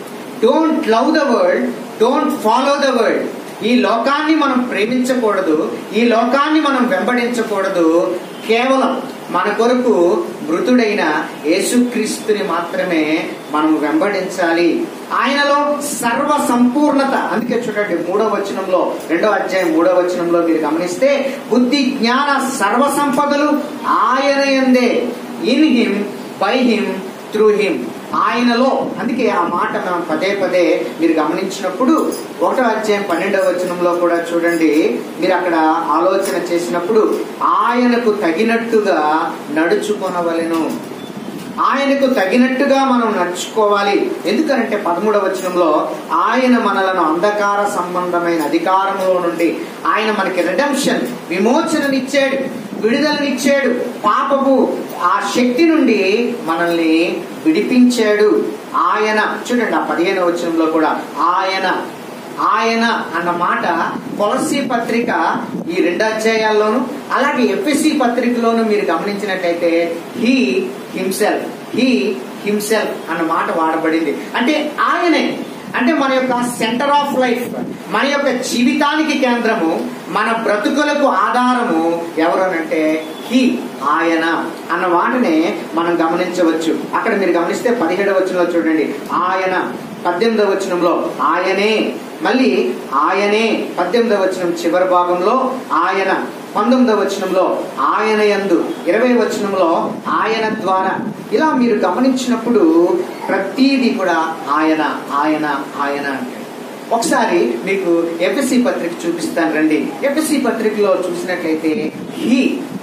don't love the world don't follow the world ఈ లోకాన్ని మనం ప్రేమించకూడదు ఈ లోకాన్ని మనం వెంబడించకూడదు కేవలం మన కొరకు మృతుడైన యేసుక్రీస్తుని మాత్రమే మనం వెంబడించాలి ఆయనలో సర్వ సంపూర్ణత అందుకే చూడండి మూడో వచనంలో రెండో అధ్యాయం మూడో వచనంలో మీరు గమనిస్తే బుద్ధి జ్ఞాన సర్వ సంపదలు ఆయన యందే in him by him through him ఆయనలో అందుకే ఆ మాట మనం పదే పదే మీరు గమనించినప్పుడు ఒకటో అధ్యాయం పన్నెండవ వచనంలో కూడా చూడండి మీరు అక్కడ ఆలోచన చేసినప్పుడు ఆయనకు తగినట్టుగా నడుచుకొనవలెను ఆయనకు తగినట్టుగా మనం నడుచుకోవాలి ఎందుకనంటే పదమూడవ వచనంలో ఆయన మనలను అంధకార సంబంధమైన అధికారంలో నుండి ఆయన మనకి రిడమ్షన్ విమోచననిచ్చాడు విడుదలనిచ్చాడు పాపపు ఆ శక్తి నుండి మనల్ని విడిపించాడు ఆయన చూడండి ఆ పదిహేను వచనంలో కూడా ఆయన ఆయన అన్న మాట కొలసి పత్రిక ఈ రెండు అధ్యాయాల్లోను అలాగే ఎఫ్ఎస్సి పత్రికలోను మీరు గమనించినట్లయితే హీ హిమ్సెల్ఫ్ హీ హిమ్సెల్ఫ్ అన్న మాట వాడబడింది అంటే ఆయనే అంటే మన యొక్క సెంటర్ ఆఫ్ లైఫ్ మన యొక్క జీవితానికి కేంద్రము మన బ్రతుకులకు ఆధారము ఎవరనంటే హీ ఆయన అన్న వాటినే మనం గమనించవచ్చు అక్కడ మీరు గమనిస్తే పదిహేడవ వచనంలో చూడండి ఆయన పద్దెనిమిదవ వచనంలో ఆయనే మళ్ళీ ఆయనే పద్దెనిమిదవ వచనం చివరి భాగంలో ఆయన పంతొమ్మిదవ వచనంలో ఆయన యందు ఇరవై వచనంలో ఆయన ద్వారా ఇలా మీరు గమనించినప్పుడు ప్రతీది కూడా ఆయన ఆయన ఆయన అంటే ఒకసారి మీకు ఎఫ్ఎస్సి పత్రిక చూపిస్తాను రండి ఎఫ్ఎస్సి పత్రికలో చూసినట్లయితే హీ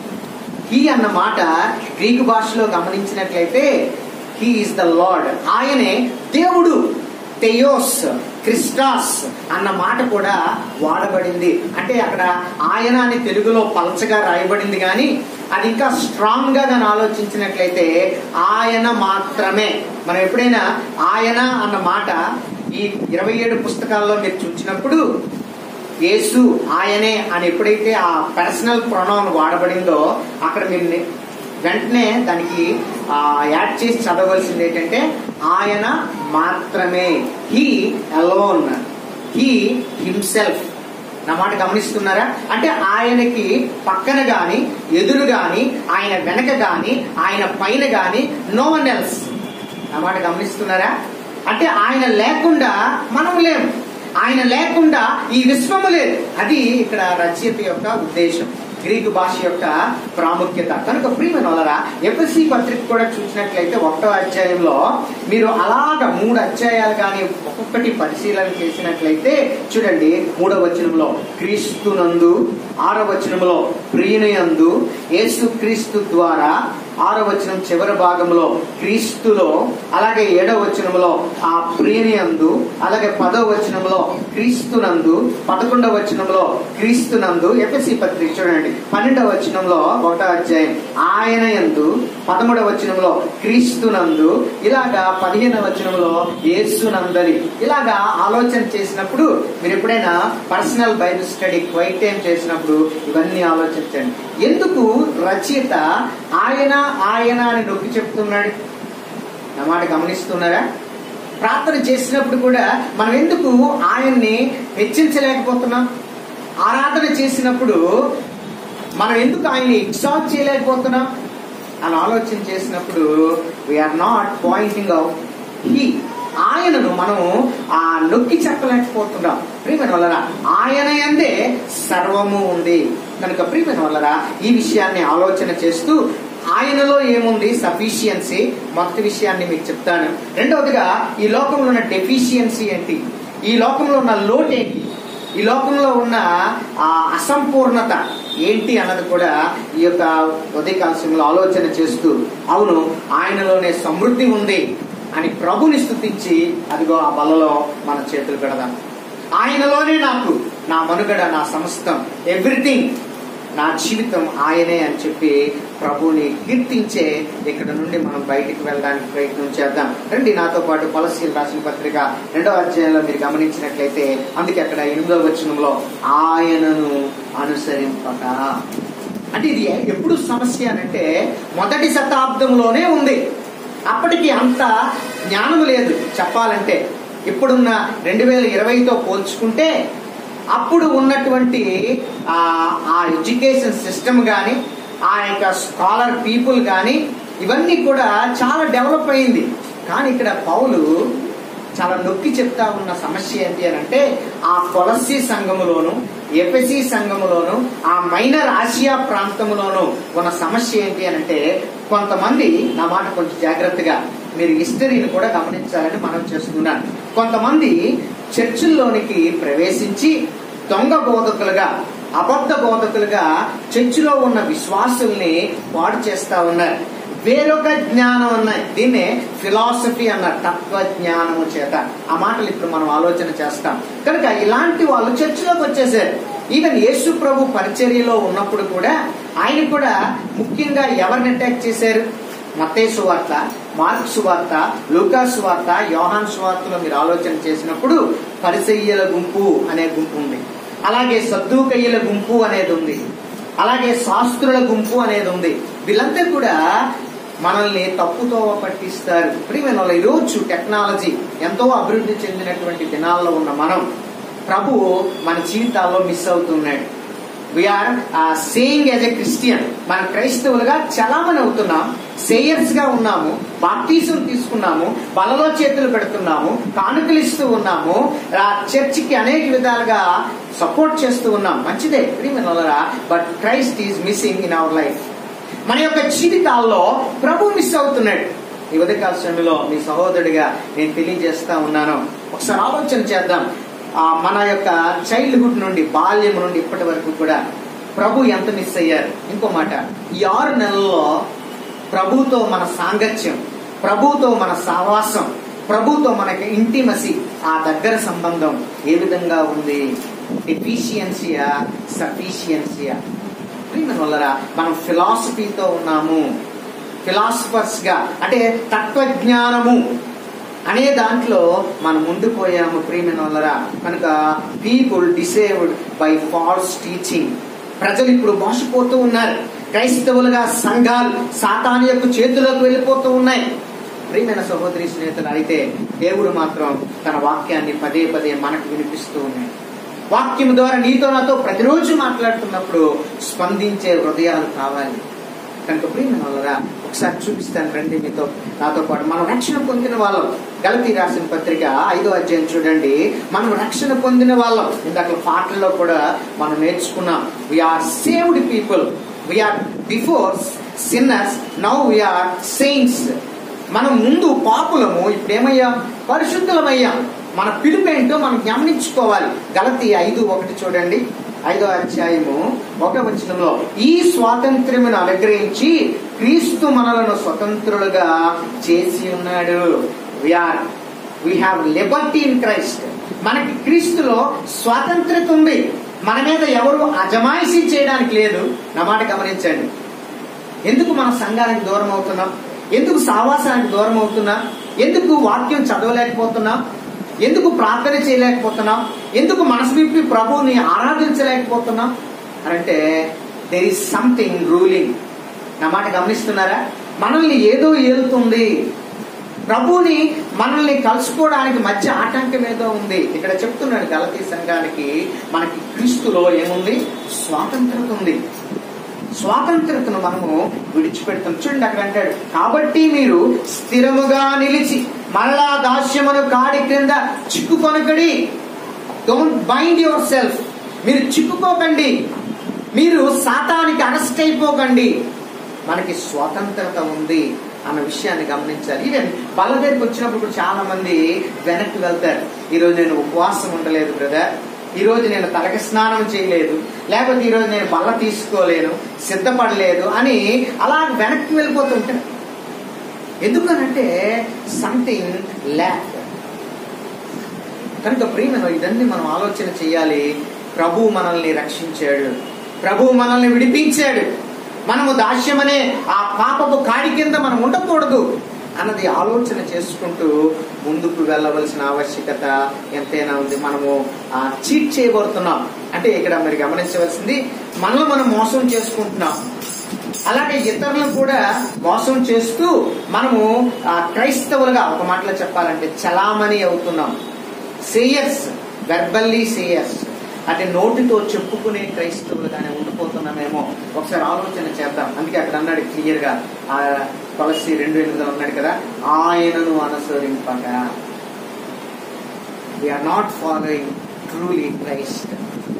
హీ అన్న మాట గ్రీకు భాషలో గమనించినట్లయితే హీ ఈస్ ద లార్డ్ ఆయనే దేవుడు తెయోస్ క్రిస్టాస్ అన్న మాట కూడా వాడబడింది అంటే అక్కడ ఆయన అని తెలుగులో పలచగా రాయబడింది కానీ అది ఇంకా స్ట్రాంగ్ గా దాన్ని ఆలోచించినట్లయితే ఆయన మాత్రమే మనం ఎప్పుడైనా ఆయన అన్న మాట ఈ ఇరవై ఏడు పుస్తకాల్లో మీరు చూసినప్పుడు యేసు ఆయనే అని ఎప్పుడైతే ఆ పర్సనల్ ప్రొనౌన్ వాడబడిందో అక్కడ మీరు ని- వెంటనే దానికి ఆ, యాడ్ చేసి చదవలసింది ఏంటంటే ఆయన మాత్రమే హీ అలోన్ హీ హిమ్సెల్ఫ్ నా మాట గమనిస్తున్నారా అంటే ఆయనకి పక్కన గాని ఎదురు గాని ఆయన వెనక గాని ఆయన పైన గాని నో వన్ ఎల్స్ నా మాట గమనిస్తున్నారా అంటే ఆయన లేకుండా మనం లేం ఆయన లేకుండా ఈ విశ్వము లేదు అది ఇక్కడ రచయిత యొక్క ఉద్దేశం గ్రీకు భాష యొక్క ప్రాముఖ్యత కనుక ప్రియమైన వాళ్ళరా ఎఫ్ఎస్సి పత్రిక కూడా చూసినట్లయితే ఒకటో అధ్యాయంలో మీరు అలాగ మూడు అధ్యాయాలు కానీ ఒక్కొక్కటి పరిశీలన చేసినట్లయితే చూడండి మూడవ వచనంలో క్రీస్తునందు ఆరో వచనంలో ప్రియునియందు యేసు క్రీస్తు ద్వారా ఆరో వచనం చివరి భాగంలో క్రీస్తులో అలాగే ఏడవ వచనంలో ఆ ప్రియనియందు అలాగే పదో వచనంలో క్రీస్తునందు పదకొండవ వచనంలో క్రీస్తునందు ఎఫ్ఎస్సి పత్రిక చూడండి పన్నెండవ వచనంలో ఒకటో అధ్యాయం ఆయన యందు పదమూడవ వచనంలో క్రీస్తునందు ఇలాగా పదిహేనవ వచనంలో యేసునందరి ఇలాగా ఆలోచన చేసినప్పుడు మీరు ఎప్పుడైనా personal Bible study quiet time చేసినప్పుడు ఇవన్నీ ఆలోచించండి ఎందుకు రచయిత ఆయన ఆయన అని నొక్కి చెప్తున్నాడు నా మాట గమనిస్తున్నారా ప్రార్థన చేసినప్పుడు కూడా మనం ఎందుకు ఆయన్ని హెచ్చించలేకపోతున్నాం ఆరాధన చేసినప్పుడు మనం ఎందుకు ఆయన్ని ఎగ్జాల్ట్ చేయలేకపోతున్నాం అని ఆలోచన చేసినప్పుడు we are not pointing out he ఆయనను మనం ఆ నొక్కి చెప్పలేకపోతున్నాం ప్రియమైన వల్లరా ఆయన అందే సర్వము ఉంది కనుక ప్రియమైన వల్లరా ఈ విషయాన్ని ఆలోచన చేస్తూ ఆయనలో ఏముంది సఫిషియన్సీ మొదటి విషయాన్ని మీకు చెప్తాను రెండవదిగా ఈ లోకంలో ఉన్న డెఫిషియన్సీ ఏంటి ఈ లోకంలో ఉన్న లోటు ఏంటి ఈ లోకంలో ఉన్న ఆ అసంపూర్ణత ఏంటి అన్నది కూడా ఈ యొక్క ఉదయకాల సమయంలో ఆలోచన చేస్తూ అవును ఆయనలోనే సమృద్ధి ఉంది అని ప్రభుని స్థుతించి అదిగో ఆ బలలో మన చేతులు పెడదాం ఆయనలోనే నాకు నా మనుగడ నా సమస్తం ఎవ్రీథింగ్ నా జీవితం ఆయనే అని చెప్పి ప్రభుని కీర్తించే ఇక్కడ నుండి మనం బయటికి వెళ్ళడానికి ప్రయత్నం చేద్దాం రండి నాతో పాటు పలసీలు రాసిన పత్రిక రెండవ అధ్యాయంలో మీరు గమనించినట్లయితే అందుకే అక్కడ ఎనిమిదవ వచనంలో ఆయనను అనుసరింపక అంటే ఇది ఎప్పుడు సమస్య అనంటే మొదటి శతాబ్దంలోనే ఉంది అప్పటికి అంత జ్ఞానం లేదు చెప్పాలంటే ఇప్పుడున్న రెండు వేల ఇరవైతో పోల్చుకుంటే అప్పుడు ఉన్నటువంటి ఆ ఆ ఎడ్యుకేషన్ సిస్టమ్ కానీ ఆ యొక్క స్కాలర్ పీపుల్ కానీ ఇవన్నీ కూడా చాలా డెవలప్ అయింది కానీ ఇక్కడ పౌలు చాలా నొక్కి చెప్తా ఉన్న సమస్య ఏంటి అని అంటే ఆ కొలసి సంఘములోను ఎఫెసి సంఘములోను ఆ మైనర్ ఆసియా ప్రాంతంలోను ఉన్న సమస్య ఏంటి అని అంటే కొంతమంది నా మాట కొంచెం జాగ్రత్తగా మీరు హిస్టరీని కూడా గమనించాలని మనం చేస్తున్నాను కొంతమంది చర్చిల్లోనికి ప్రవేశించి దొంగ బోధకులుగా అబద్ధ బోధకులుగా చర్చిలో ఉన్న విశ్వాసుల్ని పాడు చేస్తా ఉన్నారు వేరొక జ్ఞానం అన్నాయి దీన్నే ఫిలాసఫీ అన్న తత్వ జ్ఞానము చేత ఆ మాటలు ఇప్పుడు మనం ఆలోచన చేస్తాం కనుక ఇలాంటి వాళ్ళు చర్చిలోకి వచ్చేసారు ఈవెన్ యేసు ప్రభు పరిచర్యలో ఉన్నప్పుడు కూడా ఆయన కూడా ముఖ్యంగా ఎవరిని అటాక్ చేశారు మత్తే సువార్త మార్క్ సువార్త లూకా సువార్త యోహాన్ సువార్తలో మీరు ఆలోచన చేసినప్పుడు పరిసయ్యల గుంపు అనే గుంపు ఉంది అలాగే సద్దుకయ్యల గుంపు అనేది ఉంది అలాగే శాస్త్రుల గుంపు అనేది ఉంది వీళ్ళంతా కూడా మనల్ని తప్పుతో పట్టిస్తారు ప్రియమైన వాళ్ళు ఈరోజు టెక్నాలజీ ఎంతో అభివృద్ధి చెందినటువంటి దినాల్లో ఉన్న మనం ప్రభు మన జీవితాల్లో మిస్ అవుతున్నాడు we are saying as a Christian మన క్రైస్తవులుగా చలామణి అవుతున్నాం సేయర్స్ గా ఉన్నాము బాప్తీసం తీసుకున్నాము బలలో చేతులు పెడుతున్నాము కానుకలు ఇస్తూ ఉన్నాము ఆ చర్చికి అనేక విధాలుగా సపోర్ట్ చేస్తూ ఉన్నాం మంచిదే ప్రియమైనరా but Christ is missing in our life మన యొక్క జీవితాల్లో ప్రభు మిస్ అవుతున్నాడు ఈ ఉదయకాల సమయంలో మీ సహోదరుడిగా నేను తెలియజేస్తా ఉన్నాను ఒకసారి ఆలోచన చేద్దాం ఆ మన యొక్క చైల్డ్హుడ్ నుండి బాల్యం నుండి ఇప్పటి వరకు కూడా ప్రభు ఎంత మిస్ అయ్యారు ఇంకో మాట ఈ ఆరు నెలల్లో ప్రభుతో మన సాంగత్యం ప్రభుతో మన సావాసం ప్రభుతో మనకి ఇంటిమసి ఆ దగ్గర సంబంధం ఏ విధంగా ఉంది ఎఫిషియన్సీయా సఫిషియన్సీయా వల్లరా మనం ఫిలాసఫీతో ఉన్నాము ఫిలాసఫర్స్ గా అంటే తత్వజ్ఞానము అనే దాంట్లో మనం ముందుపోయాము ప్రియమైన వల్లరా కనుక people deceived by false teaching ప్రజలు ఇప్పుడు మోసపోతూ ఉన్నారు క్రైస్తవులుగా సంఘాలు సాతాని యొక్క చేతుల్లోకి వెళ్ళిపోతూ ఉన్నాయి ప్రియమైన సహోదరి స్నేహితులు అయితే దేవుడు మాత్రం తన వాక్యాన్ని పదే పదే మనకు వినిపిస్తూ ఉన్నాడు వాక్యం ద్వారా నీతో నాతో ప్రతిరోజు మాట్లాడుతున్నప్పుడు స్పందించే హృదయాలు కావాలి కనుక ప్రియమైన వాళ్ళరా ఒకసారి చూపిస్తాను రండి మీతో నాతో పాటు మనం రక్షణ పొందిన వాళ్ళం గలతీ రాసిన పత్రిక ఐదో అధ్యాయం చూడండి మనం రక్షణ పొందిన వాళ్ళం ఇందాక పాటల్లో కూడా మనం నేర్చుకున్నాం we are saved people we are before sinners now we are saints మనం ముందు పాపులము ఇప్పుడు ఏమయ్యాం పరిశుద్ధులమయ్యాం మన పిలుపు ఏంటో మనం గమనించుకోవాలి గలతి ఐదు ఒకటి చూడండి ఐదో అధ్యాయము ఒక వచనంలో ఈ స్వాతంత్ర్యమును అనుగ్రహించి క్రీస్తు మనలను స్వతంత్రులుగా చేసి ఉన్నాడు we are we have liberty in Christ మనకి క్రీస్తులో స్వాతంత్రత ఉంది మన మీద ఎవరు అజమాయిషీ చేయడానికి లేదు నా మాట గమనించండి ఎందుకు మన సంఘానికి దూరం అవుతున్నాం ఎందుకు సావాసానికి దూరం అవుతున్నాం ఎందుకు వాక్యం చదవలేకపోతున్నాం ఎందుకు ప్రార్థన చేయలేకపోతున్నాం ఎందుకు మనసు విప్పి ప్రభువుని ఆరాధించలేకపోతున్నాం అని అంటే దేర్ ఈస్ సంథింగ్ రూలింగ్ నా మాట గమనిస్తున్నారా మనల్ని ఏదో ఏలుతుంది ప్రభుని మనల్ని కలుసుకోవడానికి మధ్య ఆటంకం ఏదో ఉంది ఇక్కడ చెప్తున్నాడు గలతీ సంఘానికి మనకి క్రీస్తులో ఏముంది స్వాతంత్రత ఉంది స్వాతంత్రతను మనము విడిచిపెడతాం చూడండి అక్కడ అంటాడు కాబట్టి మీరు స్థిరముగా నిలిచి మరలా దాస్యమును కాడి క్రింద చిక్కుకొనకడి డోంట్ బైండ్ యువర్ సెల్ఫ్ మీరు చిక్కుకోకండి మీరు సాతానికి అరెస్ట్ అయిపోకండి మనకి స్వాతంత్రత ఉంది అన్న విషయాన్ని గమనించాలి ఈవెన్ బల్ల దగ్గరికి వచ్చినప్పుడు కూడా చాలా మంది వెనక్కి వెళ్తారు ఈరోజు నేను ఉపవాసం ఉండలేదు బ్రదర్ ఈ రోజు నేను తలకి స్నానం చేయలేదు లేకపోతే ఈ రోజు నేను బల్ల తీసుకోలేను సిద్ధపడలేదు అని అలా వెనక్కి వెళ్ళిపోతుంటారు ఎందుకనంటే సంథింగ్ ల్యాక్ కనుక ప్రియమైన ఇదన్నీ మనం ఆలోచన చేయాలి ప్రభు మనల్ని రక్షించాడు ప్రభు మనల్ని విడిపించాడు మనము దాస్యమనే ఆ పాపపు కాడి కింద మనం ఉండకూడదు అన్నది ఆలోచన చేసుకుంటూ ముందుకు వెళ్ళవలసిన ఆవశ్యకత ఎంతైనా ఉంది మనము ఆ చీట్ చేయబడుతున్నాం అంటే ఇక్కడ మీరు గమనించవలసింది మనల్ని మనం మోసం చేసుకుంటున్నాం అలాగే ఇతరులను కూడా మోసం చేస్తూ మనము ఆ, క్రైస్తవులుగా ఒక మాటలో చెప్పాలంటే చలామణి అవుతున్నాం సేయర్స్ వెర్బల్లీ సేయర్స్ అంటే నోటితో చెప్పుకునే క్రైస్తవులుగానే ఉండిపోతున్నామేమో ఒకసారి ఆలోచన చేద్దాం అందుకే అక్కడ అన్నాడు క్లియర్ గా ఆ తులసి రెండు ఎనిమిదిలో ఉన్నాడు కదా ఆయనను అనుసరింపక we are not following truly Christ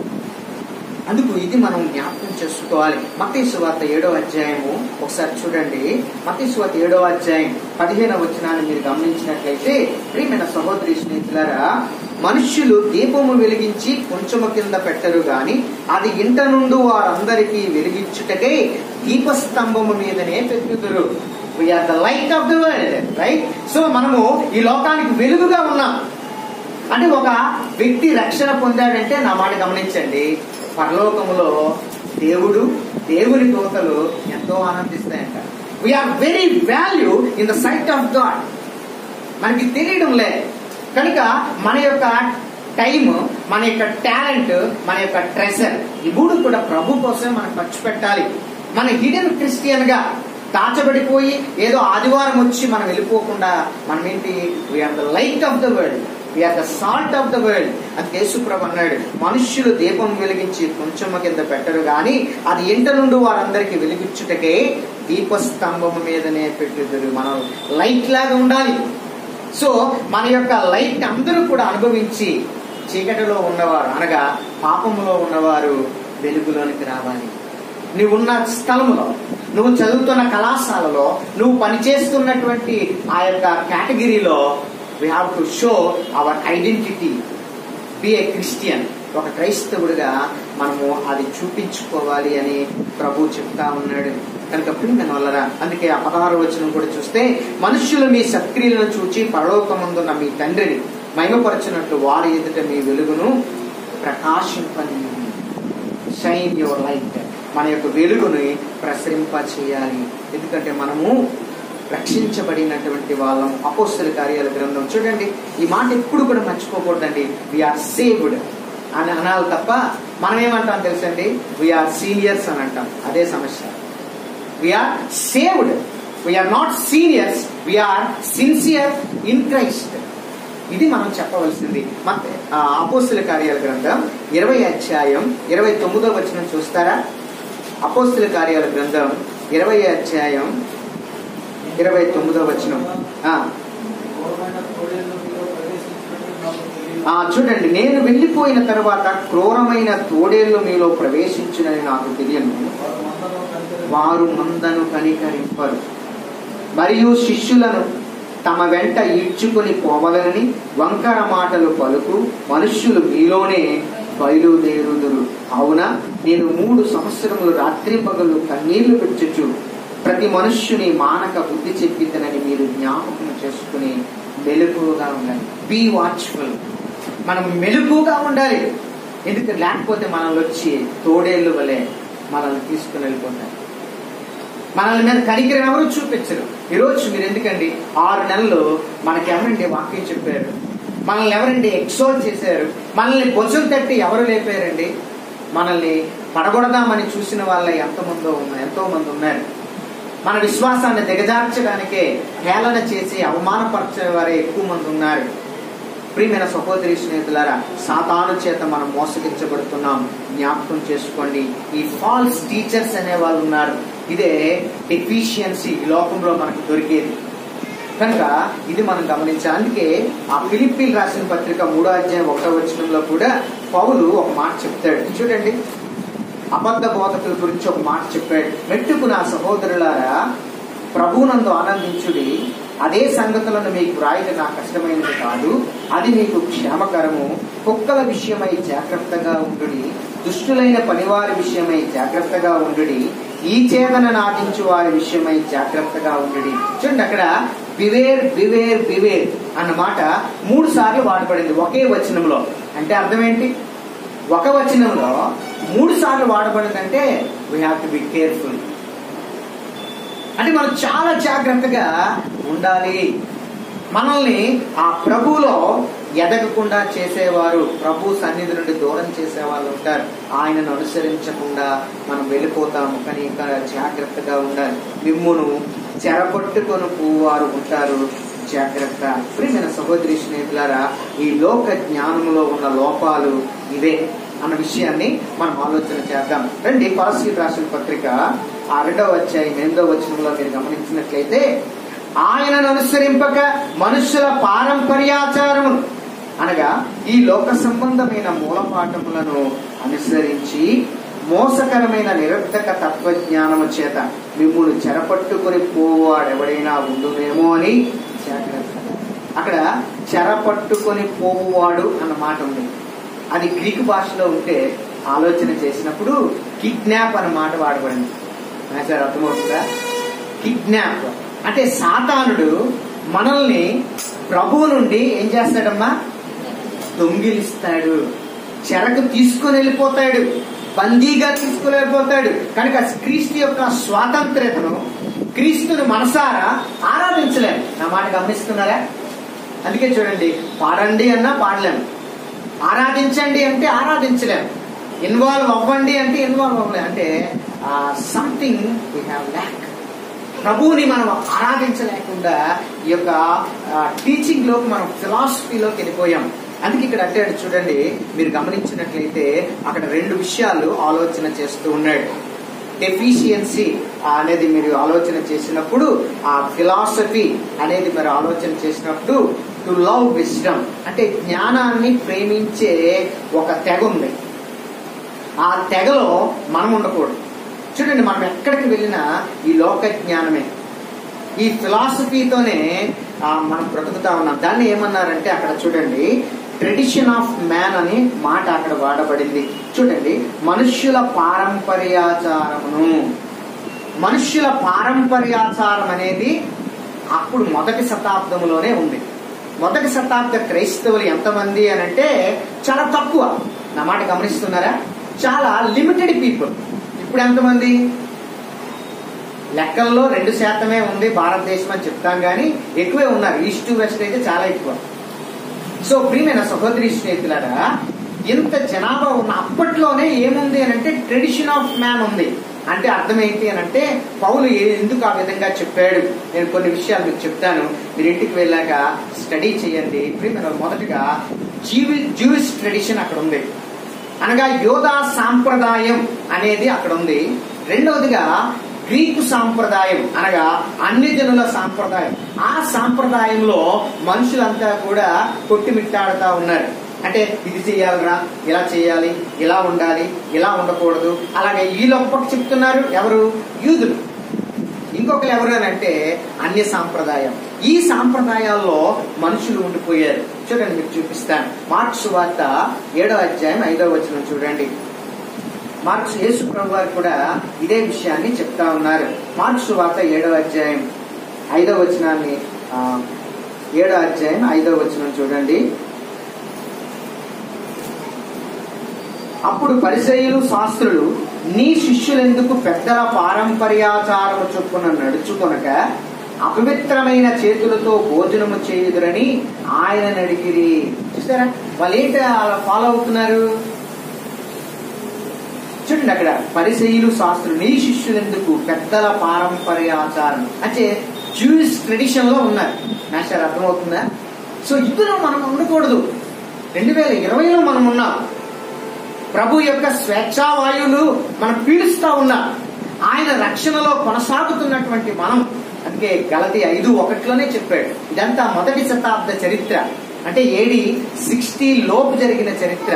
అందుకు ఇది మనం జ్ఞాపకం చేసుకోవాలి మతీసు వార్త ఏడో అధ్యాయము ఒకసారి చూడండి మతీసు వార్త ఏడో అధ్యాయం పదిహేనవ వచనాన్ని మీరు గమనించినట్లయితే ప్రియమైన సహోదరి స్నేహితులారా మనుష్యులు దీపము వెలిగించి కొంచెము కింద పెట్టరు గాని అది ఇంట నుండి వారందరికీ వెలిగించుటకై దీపస్తంభము మీదనే పెట్టుదురు we are the light of the world right so మనము ఈ లోకానికి వెలుగుగా ఉన్నాం అంటే ఒక వ్యక్తి రక్షణ పొందాడంటే నా మాట గమనించండి పరలోకములో దేవుడు దేవుని దూతలు ఎంతో ఆనందిస్తాయంట we are very value in the sight of God మనకి తెలియడం లే కనుక మన యొక్క టైం మన యొక్క టాలెంట్ మన యొక్క ట్రెజర్ ఈ మూడు కూడా ప్రభు కోసం మనం ఖర్చు పెట్టాలి మన హిడెన్ క్రిస్టియన్ గా దాచబడిపోయి ఏదో ఆదివారం వచ్చి మనం వెళ్ళిపోకుండా మనం ఏంటి we are the light of the world we are the salt of the world అది యేసుప్రభు అన్నాడు మనుష్యులు దీపం వెలిగించి కొంచెం కింద పెట్టరు గాని అది ఇంట నుండి వారందరికి వెలిగించుటకే దీపస్తంభము మీదనే పెట్టుదురు మనం లైట్ లాగా ఉండాలి సో మన యొక్క లైట్ అందరూ కూడా అనుభవించి చీకటిలో ఉన్నవారు అనగా పాపములో ఉన్నవారు వెలుగులోనికి రావాలి నువ్వు ఉన్న స్థలములో నువ్వు చదువుతున్న కళాశాలలో నువ్వు పనిచేస్తున్నటువంటి ఆ యొక్క కేటగిరీలో we have to show our identity be a Christian ఒక క్రైస్తవుడిగా మనము అది చూపించుకోవాలి అని ప్రభు చెప్తా ఉన్నాడు కనుక ప్రియమైన వల్లరా అందుకే ఆ పదహారు వచనం కూడా చూస్తే మనుష్యులు మీ సత్క్రియలను చూచి పరలోకమందున్న మీ తండ్రిని మహిమపరచినట్లు వారి ఎదుట మీ వెలుగును ప్రకాశింపని షైన్ యువర్ లైట్ మన యొక్క వెలుగుని ప్రసరింప చేయాలి ఎందుకంటే మనము రక్షించబడినటువంటి వాళ్ళం అపోస్తుల కార్యాల గ్రంథం చూడండి ఈ మాట ఎప్పుడు కూడా మర్చిపోకూడదండి వీఆర్ సేవ్డ్ అని అనాలి తప్ప మనం ఏమంటాం తెలుసండి వీఆర్ సీనియర్స్ అని అంటాం అదే సమస్య we are saved we are not seniors we are sincere in Christ ఇది మనం చెప్పవలసింది మత అపోస్తుల కార్యాల గ్రంథం ఇరవై అధ్యాయం ఇరవై తొమ్మిదో వచనం చూస్తారా అపోస్తుల కార్యాల గ్రంథం ఇరవై అధ్యాయం ఇరవై తొమ్మిదో వచనం ఆ, ఆ, చూడండి నేను వెళ్ళిపోయిన తర్వాత క్రూరమైన తోడేళ్లు మీలో ప్రవేశించునని నాకు తెలియను వారు మందను కనికరింపరు మరియు శిష్యులను తమ వెంట ఈడ్చుకొని పోవలనని వంకర మాటలు పలుకు మనుష్యులు మీలోనే బయలుదేరుదురు అవునా నేను మూడు సంవత్సరములు రాత్రి పగలు కన్నీళ్లు పెట్టుచు ప్రతి మనుష్యుని మానక బుద్ధి చెప్పిద్దనని మీరు జ్ఞాపకం చేసుకుని మెలకుగా ఉండాలి బీ వాచ్ఫుల్ మనం మెలకుగా ఉండాలి ఎందుకు లేకపోతే మనల్ని వచ్చి తోడేళ్ళు వలె మనల్ని తీసుకుని వెళ్ళిపోతారు మనల్ని మీద కనికరం ఎవరు చూపించరు ఈరోజు మీరు ఎందుకండి ఆరు నెలలు మనకి ఎవరండి వాక్యం చెప్పారు మనల్ని ఎవరండి ఎక్సోల్ చేశారు మనల్ని బొజ్జలు తట్టి ఎవరు లేపారండి మనల్ని పడగొడదామని చూసిన వాళ్ళ ఎంతమందో ఉన్నారు ఎంతో మంది ఉన్నారు మన విశ్వాసాన్ని దిగజార్చడానికే హేళన చేసి అవమానపరిచే వారే ఎక్కువ మంది ఉన్నారు ప్రియమైన సహోదరి స్నేహితులారా సాతాను చేత మనం మోసగించబడుతున్నాం జ్ఞాపకం చేసుకోండి ఈ ఫాల్స్ టీచర్స్ అనే వాళ్ళు ఉన్నారు ఇదే ఎఫిషియన్సీ ఈ లోకంలో మనకు దొరికేది కనుక ఇది మనం గమనించాలి అందుకే ఆ ఫిలిప్పీలు రాసిన పత్రిక మూడో అధ్యాయం ఒకటో వచనంలో కూడా పౌలు ఒక మాట చెప్తాడు చూడండి అబద్ధ బోధకుల గురించి ఒక మాట చెప్పాడు మెట్టుకు నా సహోదరులారా ప్రభునందు ఆనందించుడి అదే సంగతులను మీకు వ్రాయడం నాకు కష్టమైనది కాదు అది మీకు క్షేమకరము కుక్కల విషయమై జాగ్రత్తగా ఉండుడి దుష్టులైన పనివారి విషయమై జాగ్రత్తగా ఉండుడి ఈ చేతన నాటించు వారి విషయమై జాగ్రత్తగా ఉండుడి చూడండి అక్కడ బివేర్ బివేర్ బివేర్ అన్న మాట మూడు సార్లు వాడబడింది ఒకే వచనంలో అంటే అర్థం ఏంటి ఒక వచనంలో మూడు సార్లు వాడబడిందంటే we have to be careful అంటే మనం చాలా జాగ్రత్తగా ఉండాలి మనల్ని ఆ ప్రభువులో ఎదగకుండా చేసేవారు ప్రభు సన్నిధి నుండి దూరం చేసే వాళ్ళు ఉంటారు ఆయనను అనుసరించకుండా మనం వెళ్ళిపోతాము కానీ ఇంకా జాగ్రత్తగా ఉండాలి మిమ్మును చెరపట్టుకొని పోవారు ఉంటారు జాగ్రత్త ప్రియమైన సహోదరి స్నేహితులారా ఈ లోక జ్ఞానంలో ఉన్న లోపాలు ఇవే అన్న విషయాన్ని మనం ఆలోచన చేద్దాం రండి కొలసీ రాసిన పత్రిక ఆ రెండవ అధ్యాయం ఎనిమిదవ వచనంలో మీరు గమనించినట్లయితే ఆయనను అనుసరింపక మనుషుల పారంపర్యాచారము అనగా ఈ లోక సంబంధమైన మూలపాఠములను అనుసరించి మోసకరమైన నిరర్ధక తత్వజ్ఞానము చేత మిమ్మల్ని చెరపట్టుకుని పోవాడెవడైనా ఉండునేమో అని జాగ్రత్త అక్కడ చెరపట్టుకొని పోవాడు అన్న మాట ఉంది అది గ్రీకు భాషలో ఉంటే ఆలోచన చేసినప్పుడు కిడ్నాప్ అన్న మాట వాడబడింది ఆ సార్ అర్థమవుతుందా కిడ్నాప్ అంటే సాతానుడు మనల్ని ప్రభువు నుండి ఏం చేస్తాడమ్మా దొంగిలిస్తాడు చెరకు తీసుకుని వెళ్ళిపోతాడు బందీగా తీసుకుని వెళ్ళిపోతాడు కనుక క్రీస్తు యొక్క స్వాతంత్ర్యతను క్రీస్తుని మనసారా ఆరాధించలేము నా మాట గమనిస్తున్నారా అందుకే చూడండి పాడండి అన్నా పాడలేము ఆరాధించండి అంటే ఆరాధించలేము ఇన్వాల్వ్ అవ్వండి అంటే ఇన్వాల్వ్ అవ్వలేము అంటే సంథింగ్ వీ హ్యావ్ ల్యాక్ ప్రభువుని మనం ఆరాధించలేకుండా ఈ యొక్క టీచింగ్ లోకి మనం ఫిలాసఫీలోకి వెళ్ళిపోయాం అందుకే ఇక్కడ అంటాడు చూడండి మీరు గమనించినట్లయితే అక్కడ రెండు విషయాలు ఆలోచన చేస్తూ ఉన్నాడు ఎఫిషియన్సీ అనేది మీరు ఆలోచన చేసినప్పుడు ఆ ఫిలాసఫీ అనేది మీరు ఆలోచన చేసినప్పుడు టు లవ్ విజ్డమ్ అంటే జ్ఞానాన్ని ప్రేమించే ఒక తెగ ఉంది ఆ తెగలో మనం ఉండకూడదు చూడండి మనం ఎక్కడికి వెళ్ళినా ఈ లోక జ్ఞానమే ఈ ఫిలాసఫీతోనే ఆ, మనం బ్రతుకుతా ఉన్నాం దాన్ని ఏమన్నారంటే అక్కడ చూడండి ట్రెడిషన్ ఆఫ్ మ్యాన్ అని మాట అక్కడ వాడబడింది చూడండి మనుష్యుల పారంపర్యాచారమును మనుష్యుల పారంపర్యాచారం అనేది అప్పుడు మొదటి శతాబ్దంలోనే ఉంది మొదటి శతాబ్ద క్రైస్తవులు ఎంతమంది అని అంటే చాలా తక్కువ నా మాట గమనిస్తున్నారా చాలా లిమిటెడ్ పీపుల్ ఇప్పుడు ఎంతమంది లెక్కల్లో రెండు శాతమే ఉంది భారతదేశం అని చెప్తాం కానీ ఎక్కువే ఉన్నారు ఈస్ట్ టు వెస్ట్ అయితే చాలా ఎక్కువ సో ప్రియమైన సహోదరి స్నేహితులారా ఇంత జనాభా ఉన్న అప్పట్లోనే ఏముంది అని అంటే ట్రెడిషన్ ఆఫ్ మ్యాన్ ఉంది అంటే అర్థం ఏంటి అని అంటే పౌలు ఏ- ఎందుకు ఆ విధంగా చెప్పాడు నేను కొన్ని విషయాలు మీకు చెప్తాను మీరు ఇంటికి వెళ్ళాక స్టడీ చేయండి ప్రియమైన మొదటగా జీవి జూయిష్ ట్రెడిషన్ అక్కడ ఉంది అనగా యోధా సాంప్రదాయం అనేది అక్కడ ఉంది రెండవదిగా గ్రీకు సాంప్రదాయం అనగా అన్ని జనుల సాంప్రదాయం ఆ సాంప్రదాయంలో మనుషులంతా కూడా కొట్టిమిట్టాడుతా ఉన్నారు అంటే ఇది చేయాలిరా ఇలా చేయాలి ఇలా ఉండాలి ఇలా ఉండకూడదు అలాగే వీళ్ళొప్పటి చెప్తున్నారు ఎవరు యూదులు ఇంకొకరు ఎవరు అని అంటే అన్య సాంప్రదాయం ఈ సాంప్రదాయాల్లో మనుషులు ఉండిపోయారు చూడండి మీకు చూపిస్తాను మార్క్స్ వార్త ఏడో అధ్యాయం ఐదో వచనం చూడండి మార్క్స్ యేసు ప్రభు వారు కూడా ఇదే విషయాన్ని చెప్తా ఉన్నారు మార్క్స్ వార్త ఏడో అధ్యాయం ఐదో వచనాన్ని ఆ, ఏడో అధ్యాయం ఐదో వచనం చూడండి అప్పుడు పరిసయులు శాస్త్రులు నీ శిష్యులెందుకు పెద్దల పారంపర్యాచారము చొప్పున నడుచుకొనక అపవిత్రమైన చేతులతో భోజనము చేయుదురని ఆయన అడిగిరి చూసారా వాళ్ళు ఏంటి అలా ఫాలో అవుతున్నారు చూడండి అక్కడ పరిసయులు శాస్త్రులు నీ శిష్యులెందుకు పెద్దల పారంపర్యాచారం అంటే జూయిస్ ట్రెడిషన్ లో ఉన్నారు మాస్టర్ అర్థమవుతుందా సో ఇందులో మనం ఉండకూడదు రెండు వేల ఇరవైలో మనం ఉన్నాం ప్రభు యొక్క స్వేచ్ఛావాయువులు మనం పీడిస్తా ఉన్నాం ఆయన రక్షణలో కొనసాగుతున్నటువంటి మనం అందుకే గలతి ఐదు ఒకటిలోనే చెప్పాడు ఇదంతా మొదటి శతాబ్ద చరిత్ర అంటే ఏడి సిక్స్టీ లోపు జరిగిన చరిత్ర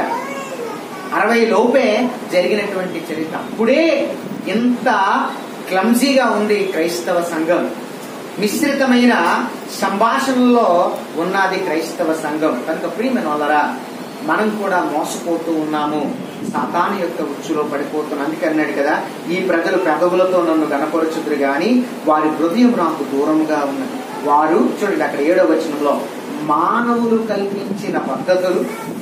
అరవై లోపే జరిగినటువంటి చరిత్ర అప్పుడే ఎంత క్లమ్జీగా ఉంది క్రైస్తవ సంఘం మిశ్రితమైన సంభాషణలో ఉన్నది క్రైస్తవ సంఘం కనుక ప్రియమైన వాళ్ళరా మనం కూడా మోసపోతూ ఉన్నాము సాతాను యొక్క ఉచ్చులో పడిపోతున్నాం అందుకే అన్నాడు కదా ఈ ప్రజలు పెదవులతో నన్ను గనపరచుదురు గాని వారి హృదయం నాకు దూరంగా ఉన్నది వారు చూడండి అక్కడ ఏడవ వచనంలో మానవులు కల్పించిన పద్ధతులు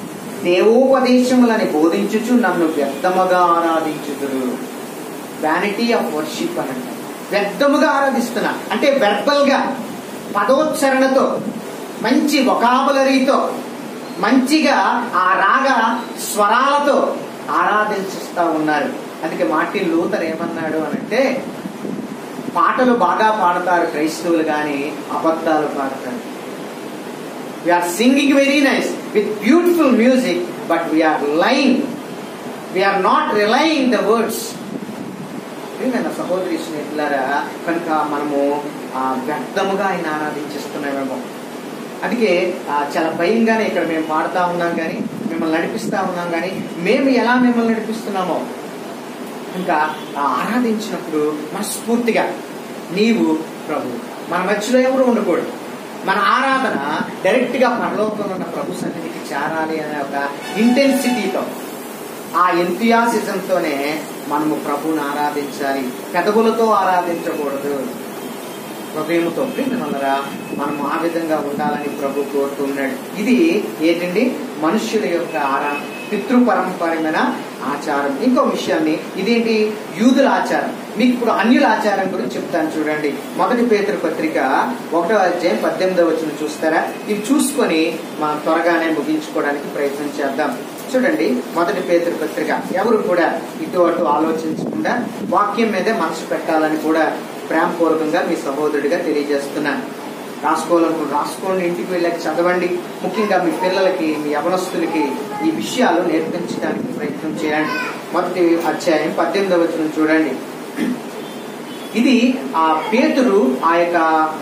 దేవోపదేశములని బోధించుచు నన్ను వ్యర్థముగా ఆరాధించుదురు వ్యానిటీ ఆఫ్ వర్షిప్ అని అంటారు వ్యర్థముగా ఆరాధిస్తున్నా అంటే వెర్బల్ గా పదోచ్చరణతో మంచి వొకాబులరీతో మంచిగా ఆ రాగ స్వరాలతో ఆరాధించుస్తా ఉన్నారు అందుకే మార్టిన్ లూథర్ ఏమన్నాడు అనంటే పాటలు బాగా పాడతారు క్రైస్తవులు కానీ అబద్ధాలు పాడతారు we are singing very nice with beautiful music but we are line we are not relying the words ప్రియమైన సహోదరి స్నేహితులారా కనుక మనము ఆ, వ్యర్థముగా ఆయన ఆరాధించిస్తున్నామేమో అందుకే ఆ, చాలా భయంగానే ఇక్కడ మేము పాడుతా ఉన్నాం కానీ మిమ్మల్ని నడిపిస్తా ఉన్నాం కానీ మేము ఎలా మిమ్మల్ని నడిపిస్తున్నామో ఇంకా ఆ ఆరాధించినప్పుడు మనస్ఫూర్తిగా నీవు ప్రభు మన మధ్యలో ఎవరు ఉండకూడదు మన ఆరాధన డైరెక్ట్ గా పరలోకంలో ఉన్న ప్రభు సన్నిధికి చేరాలి అనే ఒక ఇంటెన్సిటీతో ఆ ఎంతియాసిజంతోనే మనము ప్రభువుని ఆరాధించాలి పెదవులతో ఆరాధించకూడదు హృదయముతో ప్రియమనరా మనం ఆ విధంగా ఉండాలని ప్రభు కోరుతున్నాడు ఇది ఏంటండి మనుష్యుల యొక్క ఆరా పితృపరంపరమైన ఆచారం ఇంకో విషయాన్ని ఇదేంటి యూదుల ఆచారం మీకు ఇప్పుడు అన్యుల ఆచారం గురించి చెప్తాను చూడండి మొదటి పేతృ పత్రిక ఒకటో అధ్యాయం పద్దెనిమిదవ వచ్చిన చూస్తారా ఇవి చూసుకొని మనం త్వరగానే ముగించుకోవడానికి ప్రయత్నం చేద్దాం చూడండి మొదటి పేతృ పత్రిక ఎవరు కూడా ఇటు అటు ఆలోచించకుండా వాక్యం మీదే మనసు పెట్టాలని కూడా ప్రేమపూర్వకంగా మీ సహోదరుడిగా తెలియజేస్తున్నాను రాసుకోవాలనుకుని రాసుకోండి ఇంటికి వెళ్ళాక చదవండి ముఖ్యంగా మీ పిల్లలకి మీ యవనస్తులకి ఈ విషయాలు నేర్పించడానికి ప్రయత్నం చేయండి మొదటి అధ్యాయం పద్దెనిమిదవ వచనం చూడండి ఇది ఆ పేతురు ఆ యొక్క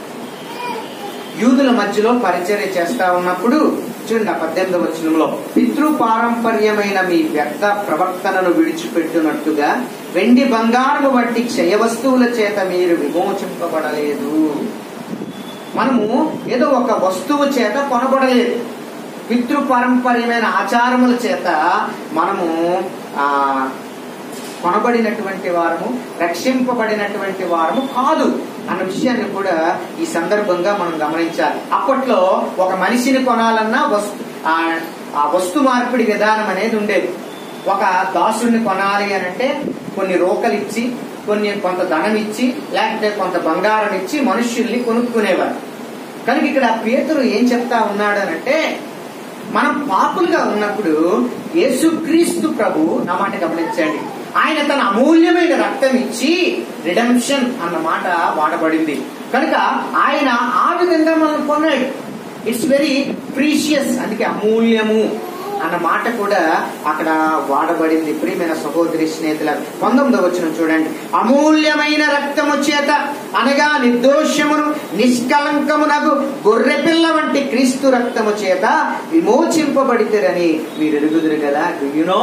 యూదుల మధ్యలో పరిచర్య చేస్తా ఉన్నప్పుడు చూడండి ఆ పద్దెనిమిదవ వచనంలో పితృ పారంపర్యమైన మీ వ్యర్థ ప్రవర్తనను విడిచిపెట్టినట్టుగా వెండి బంగారము వంటి క్షయ వస్తువుల చేత మీరు విమోచింపబడలేదు మనము ఏదో ఒక వస్తువు చేత కొనబడలేదు పితృ పారంపర్యమైన ఆచారముల చేత మనము ఆ కొనబడినటువంటి వారము రక్షింపబడినటువంటి వారము కాదు అన్న విషయాన్ని కూడా ఈ సందర్భంగా మనం గమనించాలి అప్పట్లో ఒక మనిషిని కొనాలన్నా వస్తు ఆ ఆ వస్తు మార్పిడి విధానం అనేది ఉండేది ఒక దాసుడిని కొనాలి అని అంటే కొన్ని రోకలు ఇచ్చి కొన్ని కొంత ధనం ఇచ్చి లేకపోతే కొంత బంగారం ఇచ్చి మనుష్యుల్ని కొనుక్కునేవారు కనుక ఇక్కడ పేతురు ఏం చెప్తా ఉన్నాడు అనంటే మనం పాపులుగా ఉన్నప్పుడు యేసుక్రీస్తు ప్రభు నా మాట గమనించండి ఆయన తన అమూల్యమైన రక్తం ఇచ్చి రిడెంప్షన్ అన్న మాట వాడబడింది కనుక ఆయన ఆ విధంగా మనం కొన్నాడు ఇట్స్ వెరీ ప్రీషియస్ అందుకే అమూల్యము అన్న మాట కూడా అక్కడ వాడబడింది ప్రియమైన సహోదరి స్నేహితుల పంతొమ్మిదవ వచ్చిన చూడండి అమూల్యమైన రక్తము చేత అనగా నిర్దోషమును నిష్కలంకమునకు గొర్రె పిల్ల వంటి క్రీస్తు రక్తము చేత విమోచింపబడితేరని మీరు ఎరుగుదురు కదా యునో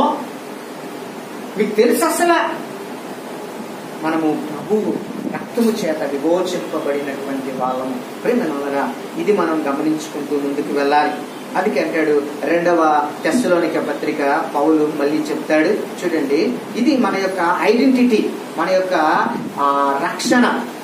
మీకు తెలుసు అసలు మనము ప్రభువు రక్తము చేత విమోచింపబడినటువంటి వాళ్ళము ప్రేమనగా ఇది మనం గమనించుకుంటూ ముందుకు వెళ్ళాలి అందుకే అంటాడు రెండవ టెస్టులోనిక పత్రిక పౌలు మళ్ళీ చెప్తాడు చూడండి ఇది మన యొక్క ఐడెంటిటీ మన యొక్క ఆ, రక్షణ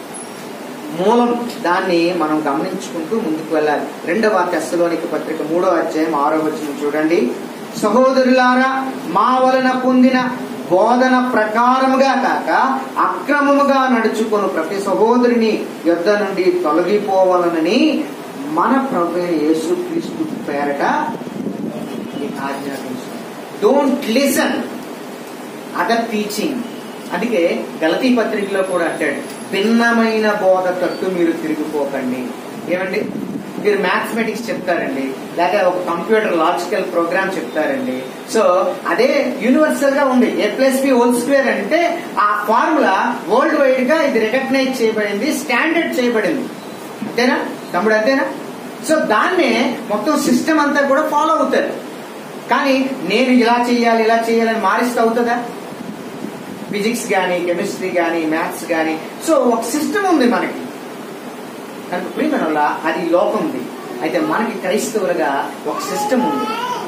మూలం దాన్ని మనం గమనించుకుంటూ ముందుకు వెళ్ళాలి రెండవ తెస్సలోనిక పత్రిక మూడో అధ్యాయం ఆరో వచనం చూడండి సహోదరులారా మా వలన పొందిన బోధన ప్రకారముగా కాక అక్రమముగా నడుచుకొని ప్రతి సహోదరిని యుద్ధ నుండి తొలగిపోవాలనని మన ప్రభు యేసుక్రీస్తు పేరట మీకు ఆజ్ఞాపించు డోంట్ లిసన్ అదర్ టీచింగ్ అందుకే గలతీ పత్రికలో కూడా అంటాడు భిన్నమైన బోధ తట్టు మీరు తిరిగిపోకండి ఏమండి మీరు మ్యాథమెటిక్స్ చెప్తారండి లేక ఒక కంప్యూటర్ లాజికల్ ప్రోగ్రామ్ చెప్తారండి సో అదే యూనివర్సల్ గా ఉంది a plus b whole square అంటే ఆ ఫార్ములా వరల్డ్ వైడ్ గా ఇది రికగ్నైజ్ చేయబడింది స్టాండర్డ్ చేయబడింది అంతేనా తమ్ముడు అంతేనా సో దాన్నే మొత్తం సిస్టమ్ అంతా కూడా ఫాలో అవుతారు కానీ నేను ఇలా చేయాలి ఇలా చేయాలని మారిస్తే అవుతుందా ఫిజిక్స్ కానీ కెమిస్ట్రీ కానీ మ్యాథ్స్ కానీ సో ఒక సిస్టమ్ ఉంది మనకి కనుక ప్రియమైన వల్ల అది లోకం ఉంది అయితే మనకి క్రైస్తవులుగా ఒక సిస్టమ్ ఉంది